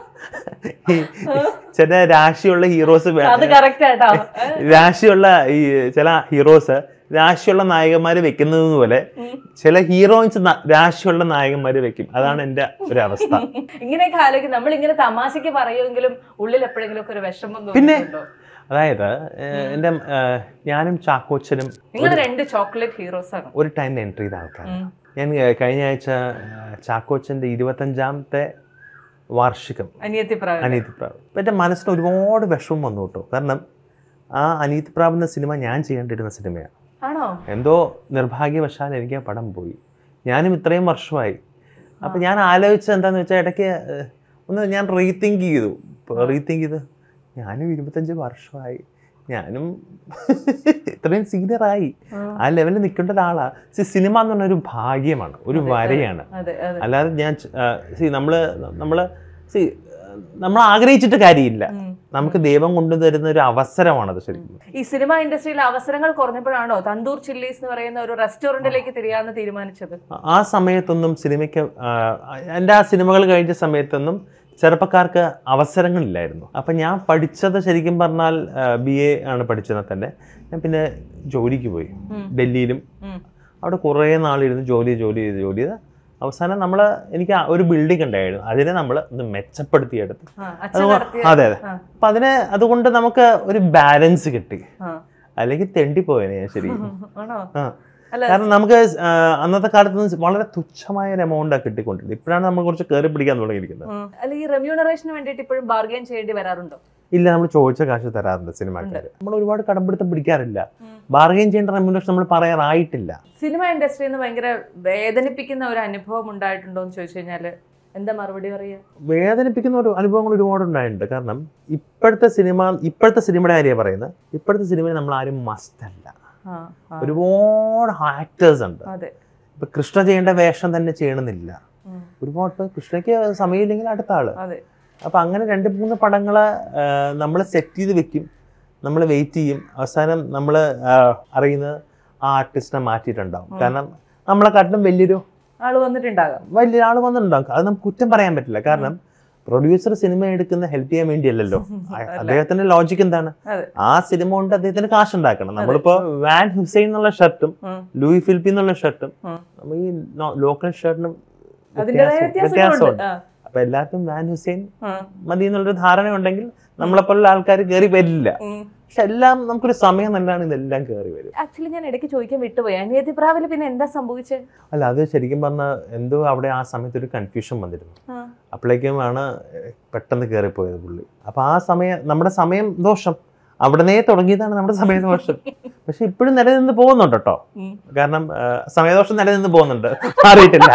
ഈ ചില രാശിയുള്ള ഹീറോസ് അത് കറക്റ്റ് ആയിട്ടാ രാശിയുള്ള ഈ ചില ഹീറോസ് രാശിയുള്ള നായകന്മാര് വെക്കുന്നത് പോലെ ചില ഹീറോയിൻസ് രാശിയുള്ള നായകന്മാര് വെക്കും അതാണ് എന്റെ ഒരു അവസ്ഥ ഇങ്ങനെയൊക്കെ ആലോചിക്കും നമ്മൾ ഇങ്ങനെ തമാശക്ക് പറയുമെങ്കിലും ഉള്ളിൽ എപ്പോഴെങ്കിലും ഒക്കെ ഒരു വിഷമം പിന്നെ? തോന്നിയിട്ടുണ്ടോ അതായത് ഏഹ്, എന്റെ ഏഹ്, ഞാനും ചാക്കോച്ചനും നിങ്ങൾ രണ്ട് ചോക്ലേറ്റ് ഹീറോസ് ആണ് ഒരു ടൈമിൽ എൻട്രി ചെയ്ത ആൾക്കാരാണ് ഞാൻ ഏഹ്, കഴിഞ്ഞ ആഴ്ച ഏഹ്, ചാക്കോച്ചന്റെ ഇരുപത്തഞ്ചാമത്തെ വാർഷികം അനിയത്തി പ്രാവ് അനീതി പ്രാവ് അപ്പം എൻ്റെ മനസ്സിന് ഒരുപാട് വിഷമം വന്നു കേട്ടോ കാരണം ആ അനീതി പ്രാവ് എന്ന സിനിമ ഞാൻ ചെയ്യേണ്ടിയിരുന്ന സിനിമയാണ് ആണോ എന്തോ നിർഭാഗ്യവശാൽ എനിക്ക് ആ പടം പോയി ഞാനും ഇത്രയും വർഷമായി അപ്പം ഞാൻ ആലോചിച്ചത് എന്താണെന്ന് വെച്ചാൽ ഇടയ്ക്ക് ഏഹ്, ഒന്ന് ഞാൻ റീതിങ്ക് ചെയ്തു റീതിങ്ക് ചെയ്ത് ഞാനും ഇരുപത്തഞ്ച് വർഷമായി ഞാനും ഇത്രയും സീനിയറായി ആ. ആ ലെവലിൽ നിൽക്കേണ്ട ഒരാളാ സി സിനിമ എന്ന് പറഞ്ഞ ഒരു ഭാഗ്യമാണ് ഒരു വരയാണ് അതെ അതെ അല്ലാതെ ഞാൻ സി നമ്മള് നമ്മള് സി നമ്മൾ ആഗ്രഹിച്ചിട്ട് കാര്യമില്ല ഉം. നമുക്ക് ദൈവം കൊണ്ടുതരുന്ന ഒരു അവസരമാണത് ശരിക്കും ഈ സിനിമ ഇൻഡസ്ട്രിയിൽ അവസരങ്ങൾ കുറഞ്ഞപ്പോഴാണോ തന്തൂർ ചില്ലീസ് എന്ന് പറയുന്ന ഒരു റെസ്റ്റോറന്റിലേക്ക് തിരിയാന്ന് തീരുമാനിച്ചത് ആ സമയത്തൊന്നും സിനിമയ്ക്ക് ആ, എൻ്റെ ആ സിനിമകൾ കഴിഞ്ഞ സമയത്തൊന്നും ചെറുപ്പക്കാർക്ക് അവസരങ്ങളില്ലായിരുന്നു അപ്പം ഞാൻ പഠിച്ചത് ശരിക്കും പറഞ്ഞാൽ ബി എ ആണ് പഠിച്ചത് തന്നെ ഞാൻ പിന്നെ ജോലിക്ക് പോയി ഉം. ഡൽഹിയിലും ഉം. അവിടെ കുറേ നാളിരുന്ന് ജോലി ജോലി ചെയ്ത് ജോലി ചെയ്ത് അവസാനം നമ്മൾ എനിക്ക് ആ ഒരു ബിൽഡിംഗ് ഉണ്ടായിരുന്നു അതിനെ നമ്മൾ ഒന്ന് മെച്ചപ്പെടുത്തിയെടുത്തു ആ, അച്ഛൻ അതുകൊ- നടത്തിയ അതെ അതെ ആ. അപ്പം അതിന് അതുകൊണ്ട് നമുക്ക് ഒരു ബാലൻസ് കിട്ടി ആ. അല്ലെങ്കിൽ തെണ്ടിപ്പോയേനെ ഞാൻ ശരി ആണോ ആ അല്ല കാരണം നമുക്ക് ആ, അന്നത്തെ കാലത്ത് നിന്ന് വളരെ തുച്ഛമായ ഒരു എമൗണ്ടാണ് കിട്ടിക്കൊണ്ടിരുന്നത് ഇപ്പോഴാണ് നമ്മൾ കുറച്ച് കയറി പിടിക്കാൻ തുടങ്ങിയിരിക്കുന്നത് ഉം. അല്ല ഈ റെമ്യൂണറേഷന് വേണ്ടിയിട്ട് ഇപ്പോഴും ബാർഗൈൻ ചെയ്യേണ്ടി വരാറുണ്ടോ ഇല്ല നമ്മൾ ചോദിച്ച കാശ് തരാറുണ്ട് സിനിമാക്കാർ നമ്മൾ ഒരുപാട് കടമ്പിടുത്തം പിടിക്കാറില്ല ബാർഗൈൻ ചെയ്യേണ്ട റെമ്യൂണേഷൻ നമ്മൾ പറയാറായിട്ടില്ല സിനിമ ഇൻഡസ്ട്രിയിൽ നിന്ന് ഭയങ്കര വേദനിപ്പിക്കുന്ന ഒരു അനുഭവം ഉണ്ടായിട്ടുണ്ടോ എന്ന് ചോദിച്ചു കഴിഞ്ഞാല് എന്താ മറുപടി പറയാ വേദനിപ്പിക്കുന്ന ഒരു അനുഭവങ്ങൾ ഒരുപാട് ഉണ്ടായിട്ടുണ്ട് കാരണം ഇപ്പോഴത്തെ സിനിമ ഇപ്പോഴത്തെ സിനിമയുടെ കാര്യമാണ് പറയുന്നത് ഇപ്പോഴത്തെ സിനിമയിൽ നമ്മൾ ആരും മസ്റ്റ് അല്ല ആ, ആ, ഒരുപാട് ആക്ടേഴ്സ് ഉണ്ട് അതെ ഇപ്പൊ കൃഷ്ണ ചെയ്യേണ്ട വേഷം തന്നെ ചെയ്യണമെന്നില്ല ഉം, ഒരുപാട് ഇപ്പൊ കൃഷ്ണയ്ക്ക് സമയമില്ലെങ്കിൽ അടുത്ത ആള് അതെ അപ്പൊ അങ്ങനെ രണ്ട് മൂന്ന് പടങ്ങള് നമ്മൾ സെറ്റ് ചെയ്ത് വെക്കും നമ്മൾ വെയിറ്റ് ചെയ്യും അവസാനം നമ്മൾ അറിയുന്നത് ആ ആർട്ടിസ്റ്റിനെ മാറ്റിയിട്ടുണ്ടാവും കാരണം നമ്മളെക്കാട്ടിലും വലിയൊരു ആള് വന്നിട്ടുണ്ടാകാം വലിയ ആൾ വന്നിട്ടുണ്ടാവും അത് നമുക്ക് കുറ്റം പറയാൻ പറ്റില്ല കാരണം പ്രൊഡ്യൂസർ സിനിമ എടുക്കുന്ന ഹെൽപ്പ് ചെയ്യാൻ വേണ്ടിയല്ലല്ലോ അ- അദ്ദേഹത്തിന്റെ ലോജിക്ക് എന്താണ് അതെ. ആ സിനിമ കൊണ്ട് അദ്ദേഹത്തിന് കാശ് ഉണ്ടാക്കണം നമ്മളിപ്പോ വാൻ ഹുസൈൻ എന്നുള്ള ഷർട്ടും ഉം, ലൂയി ഫിലിപ്പി എന്നുള്ള ഷർട്ടും ഉം. നമ്മൾ ഈ ലോക്കൽ ഷർട്ടിനും അതിന്റേതായ വ്യത്യാസങ്ങളുണ്ട് ആ, അപ്പൊ എല്ലാവർക്കും വാൻ ഹുസൈൻ ആ, മതി എന്നുള്ളൊരു ധാരണ ഉണ്ടെങ്കിൽ നമ്മളെപ്പോലുള്ള ആൾക്കാർ കയറി വരില്ല ഉം. പക്ഷെ എല്ലാം നമുക്കൊരു സമയം നല്ലാണ് ഇതെല്ലാം കയറി വരും ആക്ച്വലി ഞാൻ ഇടയ്ക്ക് ചോദിക്കാൻ വിട്ടുപോയി അനിയത്തി പ്രാവില് പിന്നെ എന്താ സംഭവിച്ചത് അല്ല അത് ശരിക്കും പറഞ്ഞാൽ എന്തോ അവിടെ ആ സമയത്ത് ഒരു കൺഫ്യൂഷൻ വന്നിരുന്നു ആ, അപ്പോഴേക്കും ആണ് പെട്ടെന്ന് കയറിപ്പോയത് പുള്ളി അപ്പൊ ആ സമയം നമ്മുടെ സമയം ദോഷം അവിടനേ തുടങ്ങിയതാണ് നമ്മുടെ സമയദോഷം പക്ഷെ ഇപ്പോഴും നിലനിന്ന് പോകുന്നുണ്ട് കേട്ടോ ഉം. കാരണം ആ, സമയദോഷം നിലനിന്ന് പോകുന്നുണ്ട് മാറിയിട്ടില്ല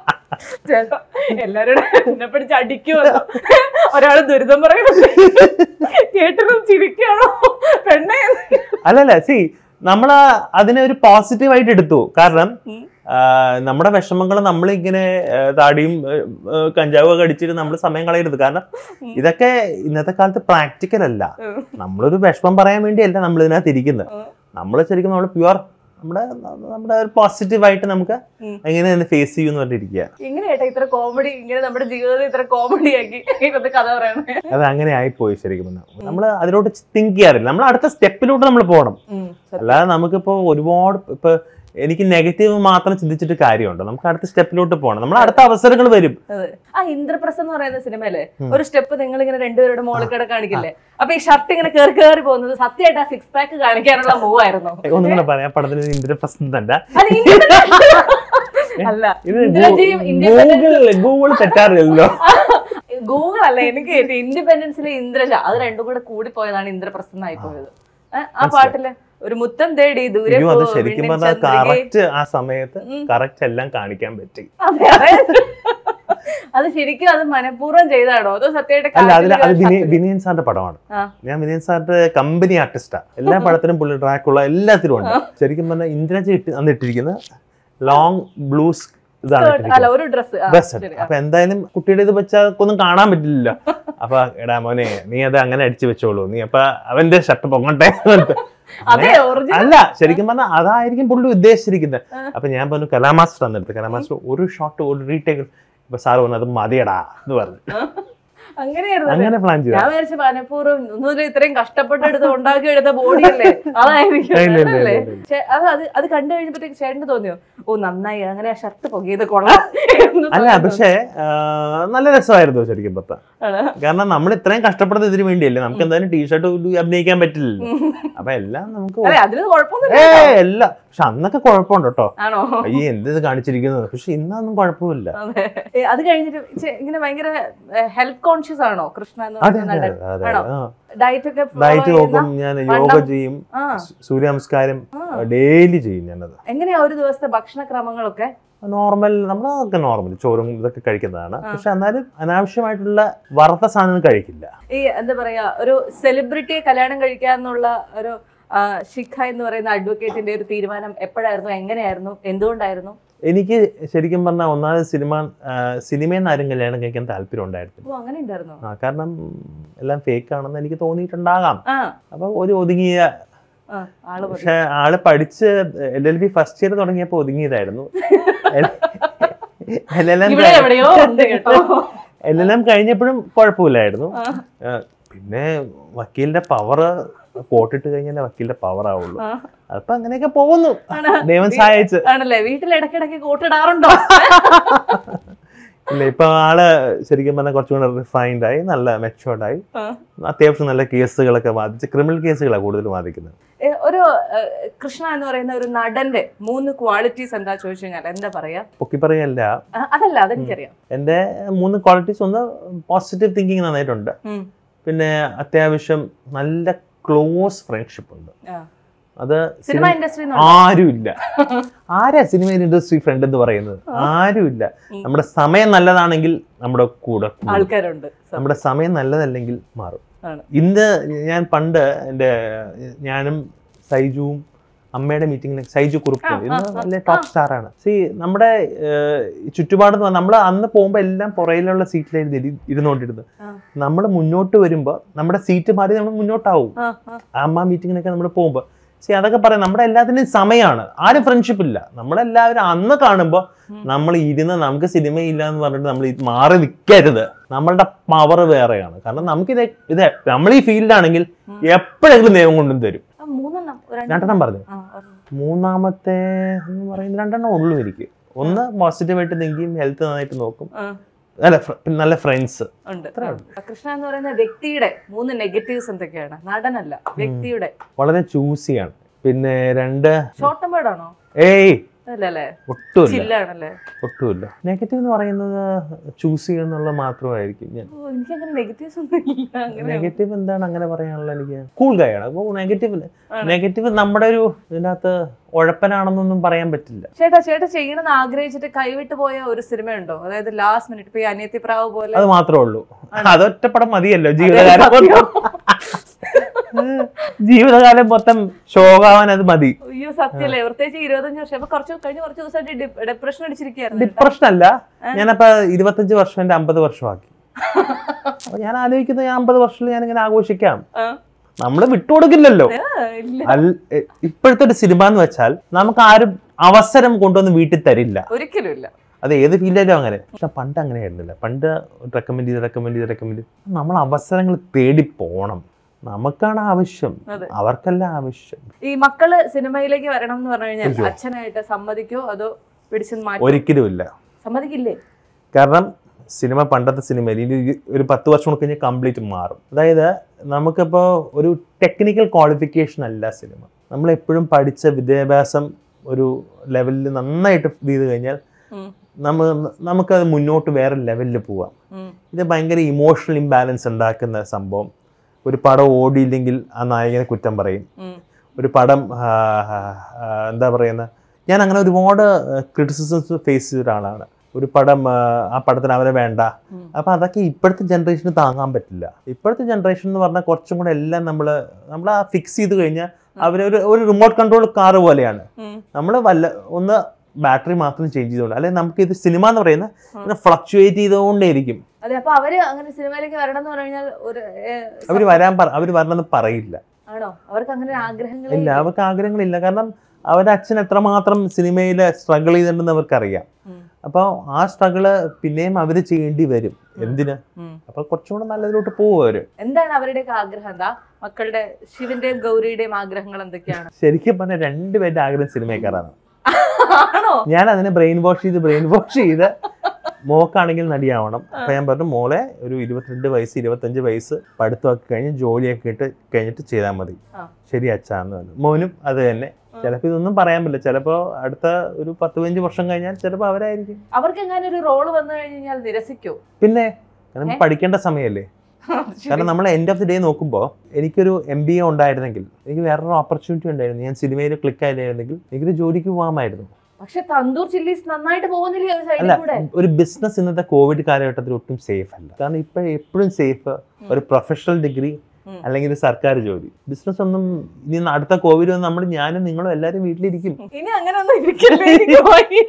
ചേട്ടാ എല്ലാരോടും എന്നെ പിടിച്ച് അടിക്കുമല്ലോ ഒരാള് ദുരിതം പറയുന്നത് കേട്ടിട്ട് ചിരിക്കാണോ പെണ്ണെ അല്ലല്ല സി നമ്മൾ അതിനെ ഒരു പോസിറ്റീവ് ആയിട്ട് എടുത്തു കാരണം ഉം. ആ, നമ്മുടെ വിഷമങ്ങൾ നമ്മളിങ്ങനെ ആ, താടിയും ആ, ആ, കഞ്ചാവും ഒക്കെ അടിച്ചിട്ട് നമ്മൾ സമയം കളയരുത് കാരണം ഇതൊക്കെ ഇന്നത്തെ കാലത്ത് പ്രാക്ടിക്കൽ അല്ല ഉം. നമ്മളൊരു വിഷമം പറയാൻ വേണ്ടിയല്ല നമ്മൾ ഇതിനകത്ത് ഇരിക്കുന്നത് ഉം. നമ്മൾ ശരിക്കും നമ്മൾ പ്യുവർ നമ്മുടെ നമ്മുടെ ഒരു പോസിറ്റീവായിട്ട് നമുക്ക് ഉം. എങ്ങനെ ഫേസ് ചെയ്യുമെന്ന് പറഞ്ഞിരിക്കുക ഇങ്ങനെ ചേട്ടാ ഇത്ര കോമഡി ഇങ്ങനെ നമ്മുടെ ജീവിതത്തിൽ ഇത്ര കോമഡി ആക്കി ഇന്നത്തെ കഥ പറയണേ അത് അങ്ങനെ ആയിപ്പോയി ശരിക്കും നമ്മൾ അതിലോട്ട് തിങ്ക് ചെയ്യാറില്ല നമ്മൾ അടുത്ത സ്റ്റെപ്പിലോട്ട് നമ്മൾ പോകണം ഉം, സത്യം. അല്ലാതെ നമുക്കിപ്പോൾ ഒരുപാട് ഇപ്പൊ എനിക്ക് നെഗറ്റീവ് മാത്രം ചിന്തിച്ചിട്ട് കാര്യമുണ്ടോ നമുക്ക് അടുത്ത സ്റ്റെപ്പിലോട്ട് പോകണം നമ്മൾ അടുത്ത അവസരങ്ങൾ വരും അതെ. ആ ഇന്ദ്രപ്രസ്ഥം എന്ന് പറയുന്ന സിനിമയില് ഒരു സ്റ്റെപ്പ് നിങ്ങൾ ഇങ്ങനെ രണ്ടുപേരുടെ മോളിൽ കിട കാണിക്കില്ലേ അപ്പൊ ഈ ഷർട്ട് ഇങ്ങനെ കേറി കേറി പോകുന്നത് സത്യമായിട്ട് ആ സിക്സ് പാക്ക് കാണിക്കാനുള്ള മൂവ് ആയിരുന്നു ഒന്നും കൂടെ പറയാം പടത്തിന് ഇന്ദ്രപ്രസ്ഥം തന്നെ അല്ല ഇത് ഇന്ദ്രജിയും ഇൻഡിപെൻഡൻസ് ഗൂഗിൾ ഗൂഗിൾ തെറ്റാറില്ലല്ലോ ഗൂഗിൾ അല്ല എനിക്ക് കേട്ടു ഇൻഡിപെൻഡൻസിലെ ഇന്ദ്രജ അത് രണ്ടും കൂടെ കൂടി പോയതാണ് ഇന്ദ്രപ്രസ്ഥം ആയി പോയത് ഏ, ആ പാട്ടില് ഒരു മുത്തം തേടി ദൂരെ അയ്യോ അത് പോ, ശരിക്കും വിണ്ണിൻ പറഞ്ഞാൽ ചന്ദ്രികേ. കറക്റ്റ് ആ സമയത്ത് കറക്റ്റ് എല്ലാം കാണിക്കാൻ പറ്റി അതെ, അതെ. അത് ശരിക്കും അത് മനഃപൂർവ്വം ചെയ്താണോ അതോ സത്യമായിട്ട് അല്ല അതിൽ അത് കാറ്റിൽ വിനയ- വിനയൻ സാറിന്റെ പടമാണ് ആ. ഞാൻ വിനയൻ സാറിന്റെ കമ്പനി ആർട്ടിസ്റ്റാ എല്ലാ പടത്തിനും പുള്ളി ട്രാക്കുള്ള എല്ലാത്തിലും ഉണ്ട് ശരിക്കും പറഞ്ഞാൽ ഇന്ദ്രജ ഇട്ട് അന്ന് ഇട്ടിരിക്കുന്ന ലോങ് ബ്ലൂസ് ഇതാണ് അല്ല ഇട്ടിരിക്കുന്നത് ഒരു ഡ്രസ് ബെസ്റ്റ് അപ്പൊ എന്തായാലും കുട്ടിയുടെ ഇത് വെച്ചാൽ ഒന്നും കാണാൻ പറ്റില്ല അപ്പൊ എടാ മോനെ നീ അത് അങ്ങനെ അടിച്ചു വെച്ചോളൂ നീ അപ്പൊ അവന്റെ ഷർട്ട് പൊങ്ങട്ടെ എന്ന് പറഞ്ഞിട്ട്. അതെ ഒറിജിനൽ അല്ല ശരിക്കും പറഞ്ഞാൽ അതായിരിക്കും പുള്ളി ഉദ്ദേശിച്ചിരിക്കുന്നത് അപ്പൊ ഞാൻ പറഞ്ഞു കലാമാസ്റ്റർ എന്നിട്ട് കലാമാസ്റ്റർ ഒരു ഷോട്ട് ഒരു റീടേക്ക് ഇപ്പൊ സാറ് പറഞ്ഞു അത് മതിയടാ എന്ന് പറഞ്ഞു അങ്ങനെയായിരുന്നു അങ്ങനെ പ്ലാൻ ചെയ്ത ഞാൻ വിചാരിച്ച മനഃപൂർവ്വം ഒന്നുമില്ല ഇത്രയും കഷ്ടപ്പെട്ടെടുത്ത് ഉണ്ടാക്കി എടുത്ത ബോഡി അല്ലേ അതായിരിക്കും ഇല്ല, ഇല്ല, അല്ലേ ഇല്ല, ഇല്ല. ചേ- അത് അത് അത് കണ്ടു കഴിഞ്ഞപ്പോഴത്തേക്ക് ചേട്ടന് തോന്നിയോ ഓ നന്നായി അങ്ങനെ ആ ഷർട്ട് പൊങ്ങിയത് കൊള്ളാം എന്ന് അല്ല തോന്നി. പക്ഷേ ആ, നല്ല രസമായിരുന്നു ശരിക്കും പത്ത ആണ്. കാരണം നമ്മൾ ഇത്രയും കഷ്ടപ്പെടുന്നത് ഇതിന് വേണ്ടിയല്ലേ നമുക്ക് എന്തായാലും ടീഷർട്ട് അഭിനയിക്കാൻ പറ്റില്ലല്ലോ അപ്പൊ എല്ലാം നമുക്ക് അതെ അതിന് കുഴപ്പമൊന്നുമില്ല ഏ എല്ലാം പക്ഷെ അന്നൊക്കെ കുഴപ്പമുണ്ട് കേട്ടോ ആണോ അയ്യേ എന്ത് ഇത് കാണിച്ചിരിക്കുന്നത് പക്ഷെ ഇന്നൊന്നും കുഴപ്പമില്ല അതെ ഏ, അത് കഴിഞ്ഞിട്ട് ചെ- ഇങ്ങനെ ഭയങ്കര ഹെൽത്ത് കോൺഷ്യസ് ആണോ കൃഷ്ണ എന്ന് അതെ പറയുന്ന അതെ നടൻ അതെ ആണോ ആ ഡയറ്റ് ഒക്കെ follow ഡയറ്റ് നോക്കും ചെയ്യുന്ന- ഞാൻ വണ്ണം- യോഗ ചെയ്യും ആ സു- സൂര്യ ഡെയിലി ചെയ്യും ഞാനത് എങ്ങനെയാ ഒരു ദിവസത്തെ ഭക്ഷണക്രമങ്ങളൊക്കെ നോർമൽ നമ്മളതൊക്കെ നോർമൽ ചോറും ഇതൊക്കെ കഴിക്കുന്നതാണ് പക്ഷെ എന്നാലും അനാവശ്യമായിട്ടുള്ള വറുത്ത സാധനം കഴിക്കില്ല ഈ എന്താ പറയാ ഒരു സെലിബ്രിറ്റിയെ കല്യാണം കഴിക്കാന്നുള്ള ഒരു ആ, ശിഖ എന്ന് പറയുന്ന അഡ്വക്കേറ്റിന്റെ ഒരു തീരുമാനം എപ്പോഴായിരുന്നു എങ്ങനെയായിരുന്നു എന്തുകൊണ്ടായിരുന്നു എനിക്ക് ശരിക്കും പറഞ്ഞാൽ ഒന്നാമത് സിനിമ ആ, സിനിമയിൽ നിന്ന് ആരും കല്യാണം കഴിക്കാൻ താല്പര്യം ഉണ്ടായിരുന്നു ഓ അങ്ങനെ ഉണ്ടായിരുന്നു ആ കാരണം എല്ലാം ഫേക്ക് ആണെന്ന് എനിക്ക് തോന്നിയിട്ടുണ്ടാകാം ആ അപ്പൊ ഒരു ഒതുങ്ങിയ ആ, ആള് പറയും പക്ഷെ ആള് പഠിച്ച് L L B first year തുടങ്ങിയപ്പോ ഒതുങ്ങിയതായിരുന്നു എൽ എൽ എം ഇവിടെ എവിടെയോ ഉണ്ട് കേട്ടോ എൽ എൽ എം കഴിഞ്ഞപ്പോഴും കുഴപ്പമില്ലായിരുന്നു ആ. ആ, പിന്നെ വക്കീലിന്റെ പവർ കോട്ടിട്ട് കഴിഞ്ഞാൽ വക്കീലിന്റെ പവർ ആവുള്ളൂ ആ. അപ്പൊ അങ്ങനെയൊക്കെ പോകുന്നു ആണ്. ദൈവം സഹായിച്ച് ആണല്ലേ വീട്ടിൽ ഇടയ്ക്കിടയ്ക്ക് കൂട്ടിടാറുണ്ടോ ഇല്ല ഇപ്പൊ ആള് ശരിക്കും പറഞ്ഞാൽ കുറച്ചും കൂടെ റിഫൈൻഡ് ആയി നല്ല മെച്ചുവേർഡ് ആയി ആ. അത്യാവശ്യം നല്ല കേസുകളൊക്കെ വാദിച്ച് ക്രിമിനൽ കേസുകളാണ് കൂടുതൽ വാദിക്കുന്നത് ഏ, ഒരു ഏ, കൃഷ്ണ എന്ന് പറയുന്ന ഒരു നടന്റെ മൂന്ന് ക്വാളിറ്റീസ് എന്താ ചോദിച്ചു കഴിഞ്ഞാൽ എന്താ പറയാ പൊക്കി പറയല്ല ആ, അതല്ല അതെനിക്കറിയാം എൻ്റെ മൂന്ന് ക്വാളിറ്റീസ് ഒന്ന് പോസിറ്റീവ് തിങ്കിങ് നന്നായിട്ടുണ്ട് ഉം. പിന്നെ അത്യാവശ്യം നല്ല ക്ലോസ് ഫ്രണ്ട്ഷിപ്പ് ഉണ്ട് ആ. അത് സിനിമ ഇൻഡസ്ട്രി ആരുമില്ല ആരാ സിനിമ ഇൻഡസ്ട്രി ഫ്രണ്ട് എന്ന് പറയുന്നത് ആരുമില്ല ഉം. നമ്മുടെ സമയം നല്ലതാണെങ്കിൽ നമ്മുടെ കൂടെ കൂടും. ആൾക്കാരുണ്ട് നമ്മുടെ സമയം നല്ലതല്ലെങ്കിൽ മാറും ആണ്. ഇന്ന് ഞാൻ പണ്ട് എൻ്റെ ഞാനും സൈജുവും അമ്മയുടെ മീറ്റിംഗിൽ സൈജു കുറുപ്പ് ആ, ഇന്ന് ആ, വലിയ ആ. ടോപ്പ് സ്റ്റാർ ആണ് സി നമ്മുടെ ഏഹ്, ചുറ്റുപാടെന്ന് പറഞ്ഞാൽ നമ്മൾ അന്ന് പോകുമ്പോൾ എല്ലാം പുറയിലുള്ള സീറ്റിലായിരുന്നു ഇരി- ഇരുന്നുകൊണ്ടിരുന്നത് ആ. നമ്മൾ മുന്നോട്ട് വരുമ്പോൾ നമ്മുടെ സീറ്റ് മാറി നമ്മൾ മുന്നോട്ടാവും ആ, ആ. അമ്മ മീറ്റിങ്ങിനൊക്കെ നമ്മൾ പോകുമ്പോൾ സി അതൊക്കെ പറയാം നമ്മുടെ എല്ലാത്തിനും സമയമാണ് ആരും ഫ്രണ്ട്ഷിപ്പ് ഇല്ല നമ്മളെല്ലാവരും അന്ന് കാണുമ്പോൾ ഉം. നമ്മൾ ഇരുന്ന് നമുക്ക് സിനിമയില്ല എന്ന് പറഞ്ഞിട്ട് നമ്മൾ ഇത് മാറി നിൽക്കരുത് നമ്മളുടെ പവർ വേറെയാണ് കാരണം നമുക്കിത് ഇത് നമ്മൾ ഈ ഫീൽഡാണെങ്കിൽ ഉം. എപ്പോഴെങ്കിലും നിയമം കൊണ്ടും തരും ആ, മൂന്നെണ്ണം രണ്ട് രണ്ടെണ്ണം പറഞ്ഞു ആ, ഒരെണ്ണം. മൂന്നാമത്തെ എന്ന് പറയുന്നത് രണ്ടെണ്ണം ഉള്ളൂ എനിക്ക് ഒന്ന് പോസിറ്റീവായിട്ട് തിങ്കിയും ഹെൽത്ത് നന്നായിട്ട് നോക്കും ആ, അല്ല fr- പിന്നെ നല്ല ഫ്രണ്ട്സ് ഉണ്ട് അത്രേ ആ. കൃഷ്ണ എന്ന് പറയുന്ന വ്യക്തിയുടെ മൂന്ന് നെഗറ്റീവ്സ് എന്തൊക്കെയാണ് നടനല്ല വ്യക്തിയുടെ വളരെ ചൂസിയാണ് പിന്നെ രണ്ട് ഷോർട്ട് വേർഡാണോ ഏയ് അല്ലല്ലേ ഒട്ടുമില്ല ചില്ലാണല്ലേ ഒട്ടുമില്ല നെഗറ്റീവ് എന്ന് പറയുന്നത് ചൂസ് ചെയ്യുക എന്നുള്ളത് മാത്രമായിരിക്കും ഞാൻ ഓ, എനിക്കങ്ങനെ നെഗറ്റീവ്സ് ഒന്നും ഇല്ല അങ്ങനെ നെഗറ്റീവ് എന്താണ് അങ്ങനെ പറയാനുള്ള എനിക്ക് കൂൾ ഗായാണ് അപ്പോൾ നെഗറ്റീവ് ആണ്. നെഗറ്റീവ് നമ്മുടെ ഒരു ഇതിനകത്ത് ഉഴപ്പനാണെന്നൊന്നും പറയാൻ പറ്റില്ല ചേട്ടാ ചേട്ടാ ചെയ്യണമെന്ന് ആഗ്രഹിച്ചിട്ട് കൈവിട്ട് പോയ ഒരു സിനിമ ഉണ്ടോ അതായത് ലാസ്റ്റ് മിനിറ്റ് ഇപ്പൊ ഈ അനിയത്തി പ്രാവ് പോലെ അത് മാത്രമേ ഉള്ളൂ ആണ്. അതൊറ്റപ്പടം മതിയല്ലോ അതെ, ജീവിതകാലം സത്യം. ജീവിതകാലം മൊത്തം ഷോകാവാൻ അത് മതി അയ്യോ സത്യല്ലേ പ്രത്യേകിച്ച് ഇരുപത്തഞ്ച് വർഷം അപ്പൊ കുറച്ച് കഴിഞ്ഞ കുറച്ച് ദിവസമായിട്ട് ഡിപ്രഷൻ അടിച്ചിരിക്കുകയായിരുന്നു ചേട്ടാ. ഡിപ്രഷൻ അല്ല ഞാനപ്പോ ഇരുപത്തഞ്ച് വർഷം എന്റെ അമ്പത് വർഷമാക്കി അപ്പൊ ഞാൻ ആലോചിക്കുന്നത് ഞാൻ അമ്പത് വർഷത്തിൽ ഞാൻ ഇങ്ങനെ ആഘോഷിക്കാം ആ. നമ്മൾ വിട്ടുകൊടുക്കില്ലല്ലോ ആ, ഇല്ല അൽ- എ- ഇപ്പോഴത്തെ ഒരു സിനിമ എന്ന് വെച്ചാൽ നമുക്ക് ആരും അവസരം കൊണ്ടുവന്ന് വീട്ടിൽ തരില്ല ഒരിക്കലും ഇല്ല അത് ഏത് ഫീൽഡിലും അങ്ങനെ പക്ഷെ പണ്ട് അങ്ങനെയായിരുന്നില്ല പണ്ട് റെക്കമെൻഡ് ചെയ്ത് റെക്കമെൻഡ് ചെയ്ത് റെക്കമെൻഡ് ചെയ്ത് നമ്മൾ അവസരങ്ങൾ തേടി പോണം നമുക്കാണ് ആവശ്യം അതെ. അവർക്കല്ല ആവശ്യം ഈ മക്കള് സിനിമയിലേക്ക് വരണം എന്ന് പറഞ്ഞു കഴിഞ്ഞാൽ അയ്യോ. അച്ഛനായിട്ട് സമ്മതിക്കോ അതോ പിടിച്ചു മാറ്റി ഒരിക്കലും ഇല്ല സമ്മതിക്കില്ലേ കാരണം സിനിമ പണ്ടത്തെ സിനിമയിൽ ഇനി ഈ ഒരു പത്ത് വർഷം കൂടെ കഴിഞ്ഞാൽ കംപ്ലീറ്റ് മാറും അതായത് നമുക്കിപ്പോൾ ഒരു ടെക്നിക്കൽ ക്വാളിഫിക്കേഷൻ അല്ല സിനിമ നമ്മൾ എപ്പോഴും പഠിച്ച വിദ്യാഭ്യാസം ഒരു ലെവലിൽ നന്നായിട്ട് ഇത് ചെയ്ത് കഴിഞ്ഞാൽ ഉം, നമ്മ നമുക്കത് മുന്നോട്ട് വേറെ ലെവലിൽ പോവാം ഉം, ഇത് ഭയങ്കര ഇമോഷണൽ ഇംബാലൻസ് ഉണ്ടാക്കുന്ന സംഭവം ഒരു പടം ഓടിയില്ലെങ്കിൽ ആ നായകനെ കുറ്റം പറയും ഉം, ഒരു പടം ആ, ആ, ആ, എന്താ പറയുന്ന ഞാൻ അങ്ങനെ ഒരുപാട് ക്രിറ്റിസിസംസ് ഫേസ് ചെയ്ത ഒരാളാണ് ഒരു പടം ആ, ആ പടത്തിന് അവരെ വേണ്ട ഉം. അപ്പം അതൊക്കെ ഇപ്പോഴത്തെ ജനറേഷന് താങ്ങാൻ പറ്റില്ല ഇപ്പോഴത്തെ ജനറേഷൻ എന്ന് പറഞ്ഞാൽ കുറച്ചും കൂടെ എല്ലാം നമ്മൾ നമ്മൾ ആ ഫിക്സ് ചെയ്ത് കഴിഞ്ഞാൽ അവരൊരു ഒരു റിമോട്ട് കൺട്രോൾ കാറ് പോലെയാണ് ഉം. നമ്മൾ വല്ല ഒന്ന് ബാറ്ററി മാത്രം ചേഞ്ച് ചെയ്തുകൊണ്ട് അല്ലെങ്കിൽ നമുക്ക് ഇത് സിനിമ എന്ന് പറയുന്നത് ഫ്ലക്ച്വേറ്റ് ചെയ്തുകൊണ്ടേയിരിക്കും അതെ അപ്പൊ അവര് അങ്ങനെ സിനിമയിലേക്ക് വരണം എന്ന് പറഞ്ഞു കഴിഞ്ഞാൽ ഒരു ഏ, അവർ വരാൻ പറ അവർ വരണമെന്ന് പറയില്ല ആണോ അവർക്ക് അങ്ങനെ ആഗ്രഹങ്ങൾ ഇല്ല അവർക്ക് ആഗ്രഹങ്ങളില്ല കാരണം അവരുടെ അച്ഛൻ എത്രമാത്രം സിനിമയിൽ സ്ട്രഗിൾ ചെയ്തിട്ടുണ്ടെന്ന് അവർക്കറിയാം അപ്പോൾ ആ സ്ട്രഗിള് പിന്നെയും അവർ ചെയ്യേണ്ടി വരും എന്തിന് അപ്പോൾ കുറച്ചും കൂടെ നല്ലതിലോട്ട് പോകും അവര് എന്താണ് അവരുടെയൊക്കെ ആഗ്രഹം എന്താ മക്കളുടെ ശിവന്റെയും ഗൗരിയുടെയും ആഗ്രഹങ്ങൾ എന്തൊക്കെയാണ് ശരിക്കും പറഞ്ഞാൽ രണ്ടുപേരുടെ ആഗ്രഹം സിനിമയിൽ കയറാനാണ് ആണോ ഞാൻ അതിനെ ബ്രെയിൻ വാഷ് ചെയ്ത് ബ്രെയിൻ വാഷ് ചെയ്ത് മോക്കാണെങ്കിൽ നടിയാവണം അപ്പൊ ഞാൻ പറഞ്ഞു മോളെ ഒരു ഇരുപത്തിരണ്ട് വയസ്സ് ഇരുപത്തഞ്ച് വയസ്സ് പഠിത്തമൊക്കെ കഴിഞ്ഞ് ജോലിയൊക്കെ ഇട്ട് കഴിഞ്ഞിട്ട് ചെയ്താൽ മതി ആ. ശരി അച്ഛാന്ന് പറഞ്ഞു മോനും അത് തന്നെ ചിലപ്പോൾ ഇതൊന്നും പറയാൻ പറ്റില്ല ചിലപ്പോൾ അടുത്ത ഒരു പത്ത് പതിനഞ്ച് വർഷം കഴിഞ്ഞാൽ ചിലപ്പോൾ അവരായിരിക്കും അവർക്ക് എങ്ങനെ ഒരു റോള് വന്നു കഴിഞ്ഞാൽ നിരസിക്കോ പിന്നെ കാരണം ഏ? പഠിക്കേണ്ട സമയമല്ലേ കാരണം നമ്മൾ എൻഡ് ഓഫ് ദി ഡേ നോക്കുമ്പോൾ എനിക്കൊരു എം ബി എ ഉണ്ടായിരുന്നെങ്കിൽ എനിക്ക് വേറൊരു ഓപ്പർച്യൂണിറ്റി ഉണ്ടായിരുന്നു ഞാൻ സിനിമയിൽ ക്ലിക്ക് ആയിരുന്നെങ്കിൽ എനിക്കൊരു ജോലിക്ക് പോകാമായിരുന്നു പക്ഷെ തന്തൂർ ചില്ലീസ് നന്നായിട്ട് പോകുന്നില്ലേ ഒരു സൈഡിൽ അല്ല കൂടെ ഒരു ബിസിനസ് ഇന്നത്തെ കോവിഡ് കാലഘട്ടത്തിൽ ഒട്ടും സേഫ് അല്ല കാരണം ഇപ്പൊ എപ്പോഴും സേഫ് ഒരു പ്രൊഫഷണൽ ഡിഗ്രി ഉം. അല്ലെങ്കിൽ ഒരു സർക്കാർ ജോലി ബിസിനസ് ഒന്നും ഇനി അടുത്ത കോവിഡ് വന്ന് നമ്മൾ ഞാനും നിങ്ങളും എല്ലാവരും വീട്ടിലിരിക്കും ഇനി അങ്ങനെ ഒന്നും ഇരിക്കല്ലേ എനിക്ക് വയ്യ.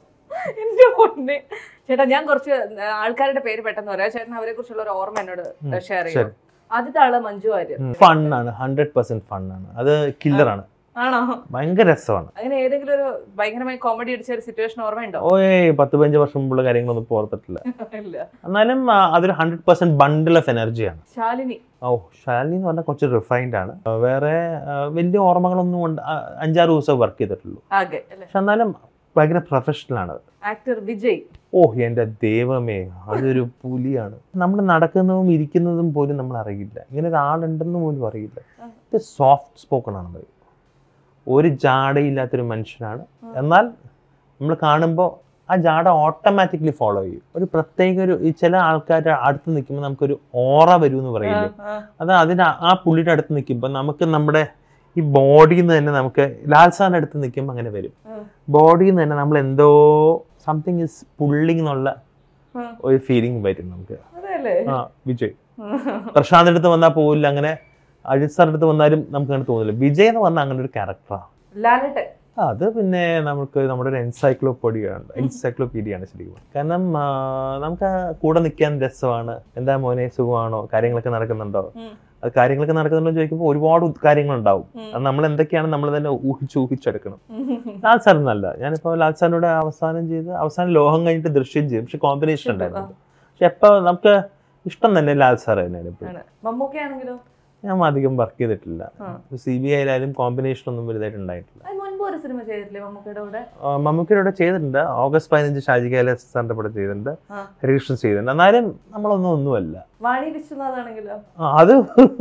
എന്റെ പൊന്നെ ചേട്ടാ ഞാൻ കുറച്ച് ആൾക്കാരുടെ പേര് പെട്ടെന്ന് പറയാം ചേട്ടൻ അവരെ കുറിച്ചുള്ള ഒരു ഓർമ്മ എന്നോട് ഷെയർ ചെയ്യും ശരി. ആദ്യത്തെ ആള് മഞ്ജു വാര്യർ ഫണ്ണാണ് ഹൺഡ്രഡ് പെർസെന്റ് ഫണ്ണാണ് അത് കില്ലറാണ് ആണോ ഭയങ്കര രസമാണ് അങ്ങനെ ഏതെങ്കിലും ഒരു ഭയങ്കരമായി കോമഡി അടിച്ച ഒരു സിറ്റുവേഷൻ ഓർമ്മയുണ്ടോ ഓയേ പത്ത് പതിനഞ്ച് വർഷം മുമ്പുള്ള കാര്യങ്ങളൊന്നും ഇപ്പൊ ഓർത്തിട്ടില്ല ഇല്ല എന്നാലും ആ, അതൊരു ഹൺഡ്രഡ് പെർസെന്റ് ബണ്ടിൽ ഓഫ് എനർജിയാണ് ശാലിനി ഓ ഷാലിനി എന്ന് പറഞ്ഞാൽ കുറച്ച് റിഫൈൻഡ് ആണ് ആ, വേറെ ആ, വലിയ ഓർമ്മകളൊന്നും ഉണ്ട് ആ, അഞ്ചാറ് ദിവസം വർക്ക് ചെയ്തിട്ടുള്ളൂ ആകെ അല്ലെ പക്ഷെ എന്നാലും ഭയങ്കര പ്രൊഫഷണൽ ആണ് ആക്ടർ വിജയ് ഓ എൻ്റെ ദൈവമേ അതൊരു പുലിയാണ് നമ്മൾ നടക്കുന്നതും ഇരിക്കുന്നതും പോലും നമ്മൾ അറിയില്ല ഇങ്ങനെ ഒരാളുണ്ടെന്ന് പോലും അറിയില്ല ഇത് സോഫ്റ്റ് സ്പോക്കൺ ആണ് പറയും ഒരു ജാടയില്ലാത്തൊരു മനുഷ്യനാണ് എന്നാൽ നമ്മൾ കാണുമ്പോൾ ആ ജാട ഓട്ടോമാറ്റിക്കലി ഫോളോ ചെയ്യും ഒരു പ്രത്യേക ഒരു ഈ ചില ആൾക്കാരുടെ അടുത്ത് നിൽക്കുമ്പോൾ നമുക്കൊരു ഓറ വരും എന്ന് പറയില്ലേ അത് അതിന് ആ പുള്ളിയുടെ അടുത്ത് നിൽക്കുമ്പോൾ നമുക്ക് നമ്മുടെ ഈ ബോഡിയിൽ നിന്ന് തന്നെ നമുക്ക് ലാൽ സാറിൻ്റെ അടുത്ത് നിൽക്കുമ്പോൾ അങ്ങനെ വരും ബോഡിയിൽ നിന്ന് തന്നെ നമ്മൾ എന്തോ സംതിങ് ഇസ് പുള്ളിങ് എന്നുള്ള ഒരു ഫീലിംഗ് വരും നമുക്ക് അതെയല്ലേ ആ വിജയ് പ്രശാന്തിന്റെ അടുത്ത് വന്നാൽ പോകില്ല അങ്ങനെ അജിത് സാറിന്റെ അടുത്ത് വന്നാലും നമുക്ക് അങ്ങനെ തോന്നില്ല വിജയ് എന്ന് പറഞ്ഞാൽ അങ്ങനെ ഒരു ക്യാരക്ടറാണ് ലാലട്ടെ അത് പിന്നെ നമുക്ക് നമ്മുടെ ഒരു എൻസൈക്ലോപീഡിയാണ് എൻസൈക്ലോപീഡിയാണ് ശരിക്കും കാരണം ആ, നമുക്ക് ആ കൂടെ നിൽക്കാൻ രസമാണ് എന്താ മോനെ സുഖമാണോ കാര്യങ്ങളൊക്കെ നടക്കുന്നുണ്ടോ ഉം. അത് കാര്യങ്ങളൊക്കെ നടക്കുന്നുണ്ടോ ചോദിക്കുമ്പോൾ ഒരുപാട് കാര്യങ്ങളുണ്ടാവും ഉം. അത് നമ്മൾ എന്തൊക്കെയാണ് നമ്മൾ തന്നെ ഊഹിച്ച് ഊഹിച്ചെടുക്കണം ലാൽ സാർ എന്നല്ല ഞാനിപ്പോൾ ലാൽ സാറിനോട് അവസാനം ചെയ്ത് അവസാനം ലോഹം കഴിഞ്ഞിട്ട് ദൃശ്യം ചെയ്തു പക്ഷെ കോമ്പിനേഷൻ ഉണ്ടായിരുന്നു പക്ഷെ എപ്പോൾ നമുക്ക് ഇഷ്ടം തന്നെ ലാൽ സാർ തന്നെയാണ് ഇപ്പോഴും ആണ് മമ്മൂക്കയാണെങ്കിലോ ഞാൻ അധികം വർക്ക് ചെയ്തിട്ടില്ല ആ. സി ബി ഐയിലായാലും കോമ്പിനേഷൻ ഒന്നും വലുതായിട്ട് ഉണ്ടായിട്ടില്ല അത് മുൻപ് ഒരു സിനിമ ചെയ്തിട്ടില്ലേ മമ്മൂക്കയുടെ കൂടെ ആ, മമ്മൂക്കിയുടെ കൂടെ ചെയ്തിട്ടുണ്ട് ഓഗസ്റ്റ് പതിനഞ്ച് ഷാജി കൈലാസ് സാറിന്റെ കൂടെ ചെയ്തിട്ടുണ്ട് ആ. ഹരികൃഷ്ണൻ ചെയ്തിട്ടുണ്ട് എന്നാലും നമ്മളൊന്നും ഒന്നുമല്ല വാണി വിശ്വനാഥാണെങ്കിലോ ആ, അത്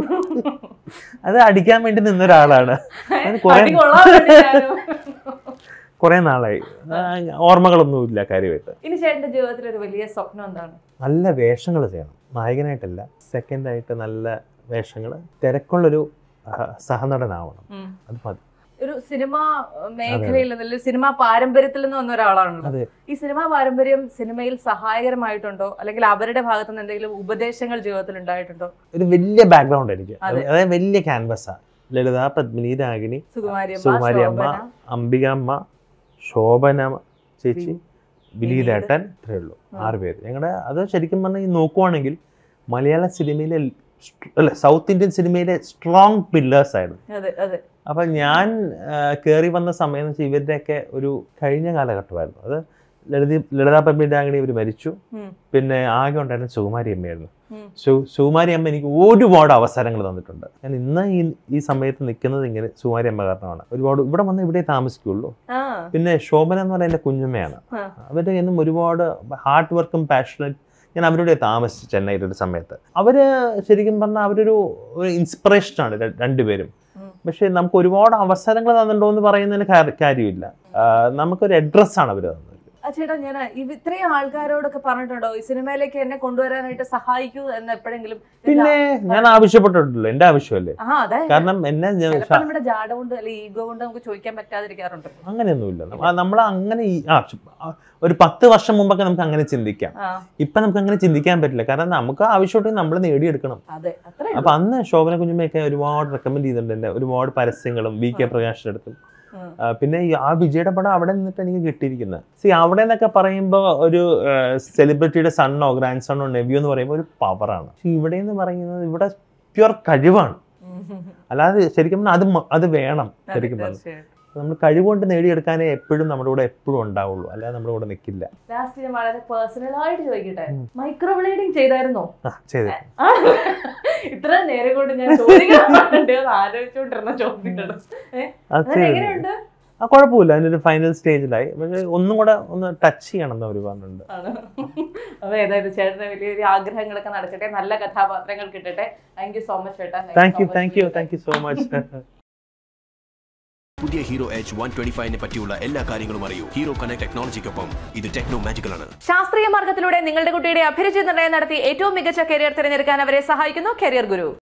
അത് അടിക്കാൻ വേണ്ടി നിന്ന ഒരാളാണ് അത് കുറെ അടി കൊള്ളാൻ വേണ്ടി ഞാനും. കുറെ നാളായി ആ, ഓർമ്മകളൊന്നുമില്ല കാര്യമായിട്ട് ഇനി ചേട്ടന്റെ ജീവിതത്തിൽ ഒരു വലിയ സ്വപ്നം എന്താണ് നല്ല വേഷങ്ങൾ ചെയ്യണം നായകനായിട്ടല്ല സെക്കൻഡ് ആയിട്ട് നല്ല വേഷങ്ങൾ തിരക്കുള്ളൊരു ആ, സഹനടനാവണം ഉം. അത് മതി ഒരു സിനിമ മേഖലയിൽ നിന്ന് സിനിമാ പാരമ്പര്യത്തിൽ നിന്ന് വന്ന ഒരാളാണല്ലോ അതെ ഈ സിനിമാ പാരമ്പര്യം സിനിമയിൽ സഹായകരമായിട്ടുണ്ടോ അല്ലെങ്കിൽ അവരുടെ ഭാഗത്ത് നിന്ന് എന്തെങ്കിലും ഉപദേശങ്ങൾ ജീവിതത്തിൽ ഉണ്ടായിട്ടുണ്ടോ ഒരു വലിയ ബാക്ക്ഗ്രൗണ്ട് എനിക്ക് അതെ. അതായത് വലിയ ക്യാൻവസാ ലളിത പത്മിനി രാഗിണി സുകുമാരി അമ്മ, സുകുമാരി അമ്മ ശോഭന. അംബിക അമ്മ ശോഭന ചേച്ചി വിനീത്. വിലീതേട്ടൻ ഇത്രയേ ഉള്ളൂ ആറ് പേര് ഞങ്ങളുടെ അത് ശരിക്കും പറഞ്ഞാൽ ഈ നോക്കുവാണെങ്കിൽ മലയാള സിനിമയിലെ സ്റ്റ്- അല്ല സൗത്ത് ഇന്ത്യൻ സിനിമയിലെ സ്ട്രോങ് പില്ലേഴ്സ് ആയിരുന്നു അതെ അതെ അപ്പം ഞാൻ കയറി വന്ന സമയം എന്ന് വെച്ചാൽ ഇവരുടെയൊക്കെ ഒരു കഴിഞ്ഞ കാലഘട്ടമായിരുന്നു അത് ലളിത ലളിതാ പത്മിനി രാഗിണി ഇവർ മരിച്ചു ഉം. പിന്നെ ആകെ ഉണ്ടായിരുന്ന സുകുമാരി അമ്മയായിരുന്നു ഉം. സു- സുകുമാരി അമ്മ എനിക്ക് ഒരുപാട് അവസരങ്ങൾ തന്നിട്ടുണ്ട് ഞാൻ ഇന്ന് ഈ ഈ സമയത്ത് നിൽക്കുന്നത് ഇങ്ങനെ സുകുമാരി അമ്മ കാരണമാണ് ഒരുപാട് ഇവിടെ വന്ന് ഇവിടെ താമസിക്കുള്ളൂ ആ പിന്നെ ശോഭന എന്ന് പറയുന്ന എൻ്റെ കുഞ്ഞമ്മയാണ് ആ. അവരുടെ നിന്നും ഒരുപാട് ഹാർഡ് വർക്കും പാഷനറ്റ് ഞാൻ അവരുടെ താമസിച്ചു ചെന്നൈയിൽ ഒരു സമയത്ത് അവര് ശരിക്കും പറഞ്ഞാൽ അവരൊരു ഒരു ഇൻസ്പിറേഷനാണ് ര- രണ്ടുപേരും ഉം. പക്ഷെ നമുക്ക് ഒരുപാട് അവസരങ്ങൾ തന്നിട്ടുണ്ടോ എന്ന് പറയുന്നതിന് കാ- കാര്യമില്ല ആ, നമുക്കൊരു അഡ്രസ്സാണ് അവർ തന്നത് ആ ചേട്ടാ ഞാൻ ഇവ- ഇത്രയും ആൾക്കാരോടൊക്കെ പറഞ്ഞിട്ടുണ്ടോ ഈ സിനിമയിലേക്ക് എന്നെ കൊണ്ടുവരാനായിട്ട് സഹായിക്കൂ എന്ന് എപ്പോഴെങ്കിലും പിന്നെ ഞാൻ ആവശ്യപ്പെട്ടിട്ടുണ്ടല്ലോ എൻ്റെ ആവശ്യമല്ലേ ആ അതെ കാരണം എന്നെ ഞാൻ ചിലപ്പോ നമ്മുടെ ജാട കൊണ്ട് അല്ലെങ്കിൽ ഈഗോ കൊണ്ട് നമുക്ക് ചോദിക്കാൻ പറ്റാതിരിക്കാറുണ്ട് അങ്ങനെയൊന്നുമില്ല നമ്മൾ അങ്ങനെ ഈ- ആ ചു- ആ, ഒരു പത്ത് വർഷം മുമ്പൊക്കെ നമുക്ക് അങ്ങനെ ചിന്തിക്കാം ആ ഇപ്പൊ നമുക്ക് അങ്ങനെ ചിന്തിക്കാൻ പറ്റില്ല കാരണം നമുക്ക് ആവശ്യമായിട്ട് നമ്മൾ നേടിയെടുക്കണം അതെ അത്രേ അപ്പൊ അന്ന് ശോഭന കുഞ്ഞുമ്മയൊക്കെ ഒരുപാട് റെക്കമെൻഡ് ചെയ്തിട്ടുണ്ട് എന്നെ ഒരുപാട് പരസ്യങ്ങളും വി കെ പ്രകാശിന്റെ അടുത്തും ഉം. ആ, പിന്നെ ഈ ആ വിജയുടെ പടം അവിടെ നിന്നിട്ട് എനിക്ക് കിട്ടിയിരിക്കുന്നത് സി അവിടെ നിന്നൊക്കെ പറയുമ്പോൾ ഒരു സെലിബ്രിറ്റിയുടെ സണ്ണോ ഗ്രാൻഡ് സണ്ണോ നെവ്യൂ എന്ന് പറയുമ്പോൾ ഒരു പവറാണ് പക്ഷെ ഇവിടെ എന്ന് പറയുന്നത് ഇവിടെ പ്യുവർ കഴിവാണ് ഉം. അല്ലാതെ ശരിക്കും പറഞ്ഞാൽ അത് മ- അത് വേണം അതെ, ശരിക്കും പറഞ്ഞു തീർച്ചയായും. നമ്മൾ കഴിവുകൊണ്ട് നേടിയെടുക്കാനേ എപ്പോഴും നമ്മുടെ കൂടെ എപ്പോഴും ഉണ്ടാവുള്ളൂ അല്ലാതെ നമ്മുടെ കൂടെ നിൽക്കില്ല ലാസ്റ്റ് ഞാൻ വളരെ പേഴ്സണൽ ആയിട്ട് ചോദിക്കട്ടെ മൈക്രോ ബ്ലേഡിങ് ചെയ്തായിരുന്നോ ആ ചെയ്തേ ആ, ഇത്ര നേരം കൊണ്ട് ഞാൻ ചോദിക്കാൻ പാടണ്ടേ എന്ന് ആലോചിച്ചുകൊണ്ടിരുന്ന ചോദ്യങ്ങൾ അത് ചെയ്തേ എങ്ങനെയുണ്ട് ആ കുഴപ്പമില്ല അതിൻ്റെ ഒരു ഫൈനൽ സ്റ്റേജിലായി പക്ഷേ ഒന്നും കൂടെ ഒന്ന് ടച്ച് ചെയ്യണം എന്ന് അവർ പറഞ്ഞിട്ടുണ്ട് ആണ് അപ്പൊ ഏതായാലും ചേട്ടന് വലിയൊരു ആഗ്രഹങ്ങളൊക്കെ നടക്കട്ടെ നല്ല കഥാപാത്രങ്ങൾ കിട്ടട്ടെ താങ്ക് യു സോ മച്ച് ചേട്ടാ thank you thank you thank you so much പുതിയ ഹീറോ എച്ച് വൺ ട്വന്റി ഫൈവിനെ പറ്റിയുള്ള എല്ലാ കാര്യങ്ങളും അറിയൂ ഹീറോ കണക്ട് ടെക്നോളജിക്കൊപ്പം ഇത് ടെക്നോ മാജിക്കൽ ആണ് ശാസ്ത്രീയ മാർഗത്തിലൂടെ നിങ്ങളുടെ കുട്ടിയുടെ അഭിരുചി നിർണ്ണയം നടത്തി ഏറ്റവും മികച്ച കരിയർ തിരഞ്ഞെടുക്കാൻ അവരെ സഹായിക്കുന്നു കരിയർ ഗുരു